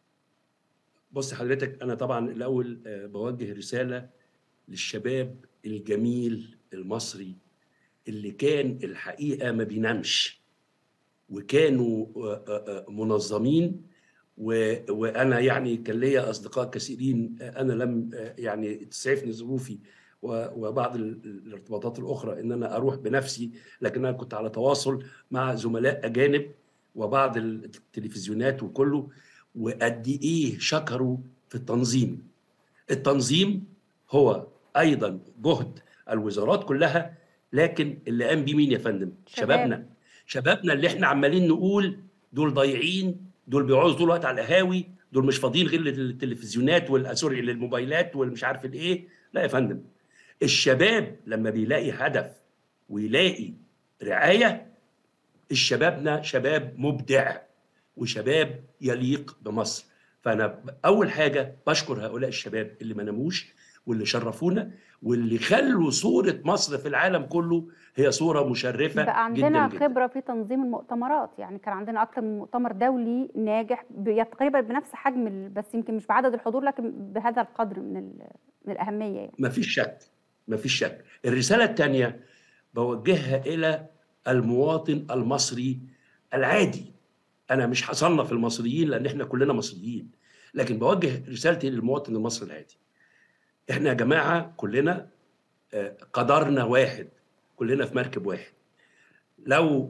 بص حضرتك انا طبعا الاول بوجه رساله للشباب الجميل المصري اللي كان الحقيقه ما بينامش وكانوا منظمين وانا يعني كان ليا اصدقاء كثيرين انا لم يعني تسعفني ظروفي وبعض الارتباطات الاخرى ان انا اروح بنفسي لكن انا كنت على تواصل مع زملاء اجانب وبعض التلفزيونات وكله وقد ايه شكروا في التنظيم التنظيم هو ايضا جهد الوزارات كلها لكن اللي قام بيه مين يا فندم شباب. شبابنا شبابنا اللي احنا عمالين نقول دول ضايعين دول بيقعدوا طول الوقت على القهاوي دول مش فاضيين غير للتلفزيونات والسوري للموبايلات والمش عارف الايه لا يا فندم الشباب لما بيلاقي هدف ويلاقي رعايه الشبابنا شباب مبدع وشباب يليق بمصر فانا اول حاجه بشكر هؤلاء الشباب اللي ما ناموش واللي شرفونا واللي خلوا صوره مصر في العالم كله هي صوره مشرفه بقى عندنا جدا خبره في تنظيم المؤتمرات يعني كان عندنا اكثر من مؤتمر دولي ناجح تقريبا بنفس حجم بس يمكن مش بعدد الحضور لكن بهذا القدر من من الاهميه يعني ما فيش شك ما فيش شك الرساله الثانيه بوجهها الى المواطن المصري العادي انا مش هصنف المصريين لان احنا كلنا مصريين لكن بوجه رسالتي للمواطن المصري العادي احنا يا جماعه كلنا قدرنا واحد كلنا في مركب واحد لو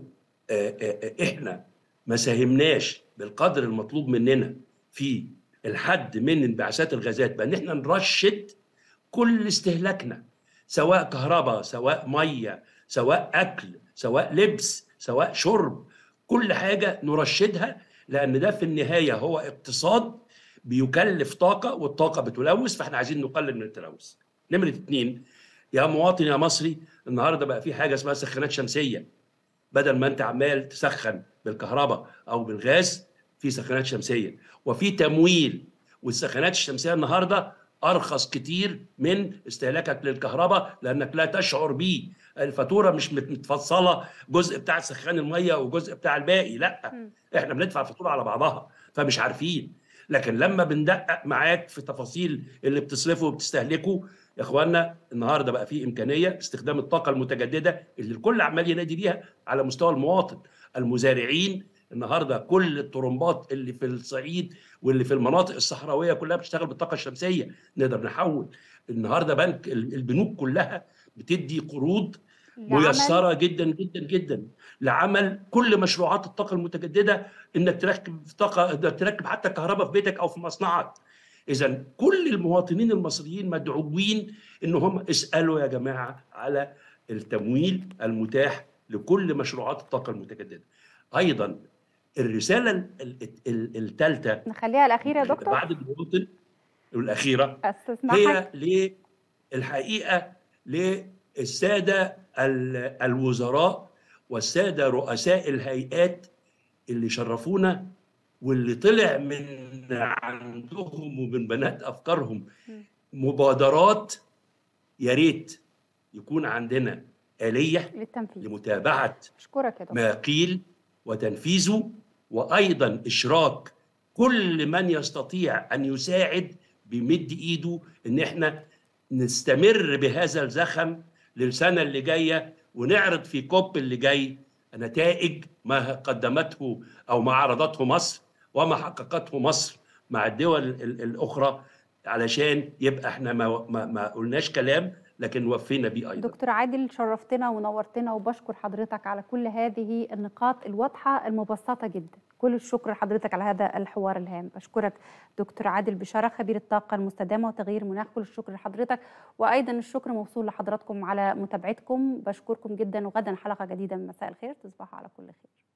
احنا ما ساهمناش بالقدر المطلوب مننا في الحد من انبعاثات الغازات بان احنا نرشد كل استهلاكنا سواء كهرباء سواء ميه سواء اكل سواء لبس سواء شرب كل حاجه نرشدها لان ده في النهايه هو اقتصاد بيكلف طاقه والطاقه بتلوث فاحنا عايزين نقلل من التلوث. نمره اثنين يا مواطن يا مصري النهارده بقى في حاجه اسمها سخانات شمسيه بدل ما انت عمال تسخن بالكهرباء او بالغاز في سخانات شمسيه وفي تمويل والسخانات الشمسيه النهارده ارخص كتير من استهلاكك للكهرباء لانك لا تشعر بيه الفاتوره مش متفصله جزء بتاع سخان الميه وجزء بتاع الباقي لا احنا بندفع الفاتوره على بعضها فمش عارفين لكن لما بندقق معاك في تفاصيل اللي بتصرفه وبتستهلكه يا اخوانا النهارده بقى في امكانيه استخدام الطاقه المتجدده اللي الكل عمال ينادي بيها على مستوى المواطن المزارعين النهارده كل الطرمبات اللي في الصعيد واللي في المناطق الصحراويه كلها بتشتغل بالطاقه الشمسيه نقدر نحول النهارده بنك البنوك كلها بتدي قروض ميسره جدا جدا جدا لعمل كل مشروعات الطاقه المتجدده انك تركب طاقه انك تركب حتى كهرباء في بيتك او في مصنعك اذا كل المواطنين المصريين مدعوين ان هم اسالوا يا جماعه على التمويل المتاح لكل مشروعات الطاقه المتجدده ايضا الرساله الثالثه نخليها الاخيره يا دكتور بعد المواطن الاخيره هي للحقيقه للساده الوزراء والساده رؤساء الهيئات اللي شرفونا واللي طلع من عندهم ومن بنات افكارهم مبادرات يا ريت يكون عندنا آلية للتنفيذ لمتابعة أشكرك يا ما قيل وتنفيذه وأيضا إشراك كل من يستطيع أن يساعد بيمد إيده إن إحنا نستمر بهذا الزخم للسنة اللي جاية ونعرض في كوب اللي جاي نتائج ما قدمته أو ما عرضته مصر وما حققته مصر مع الدول الأخرى علشان يبقى احنا ما, ما, ما قلناش كلام لكن وفينا بيه ايضا دكتور عادل شرفتنا ونورتنا وبشكر حضرتك على كل هذه النقاط الواضحه المبسطه جدا كل الشكر لحضرتك على هذا الحوار الهام بشكرك دكتور عادل بشاره خبير الطاقه المستدامه وتغيير المناخ كل الشكر لحضرتك وايضا الشكر موصول لحضراتكم على متابعتكم بشكركم جدا وغدا حلقه جديده من مساء الخير تصبحوا على كل خير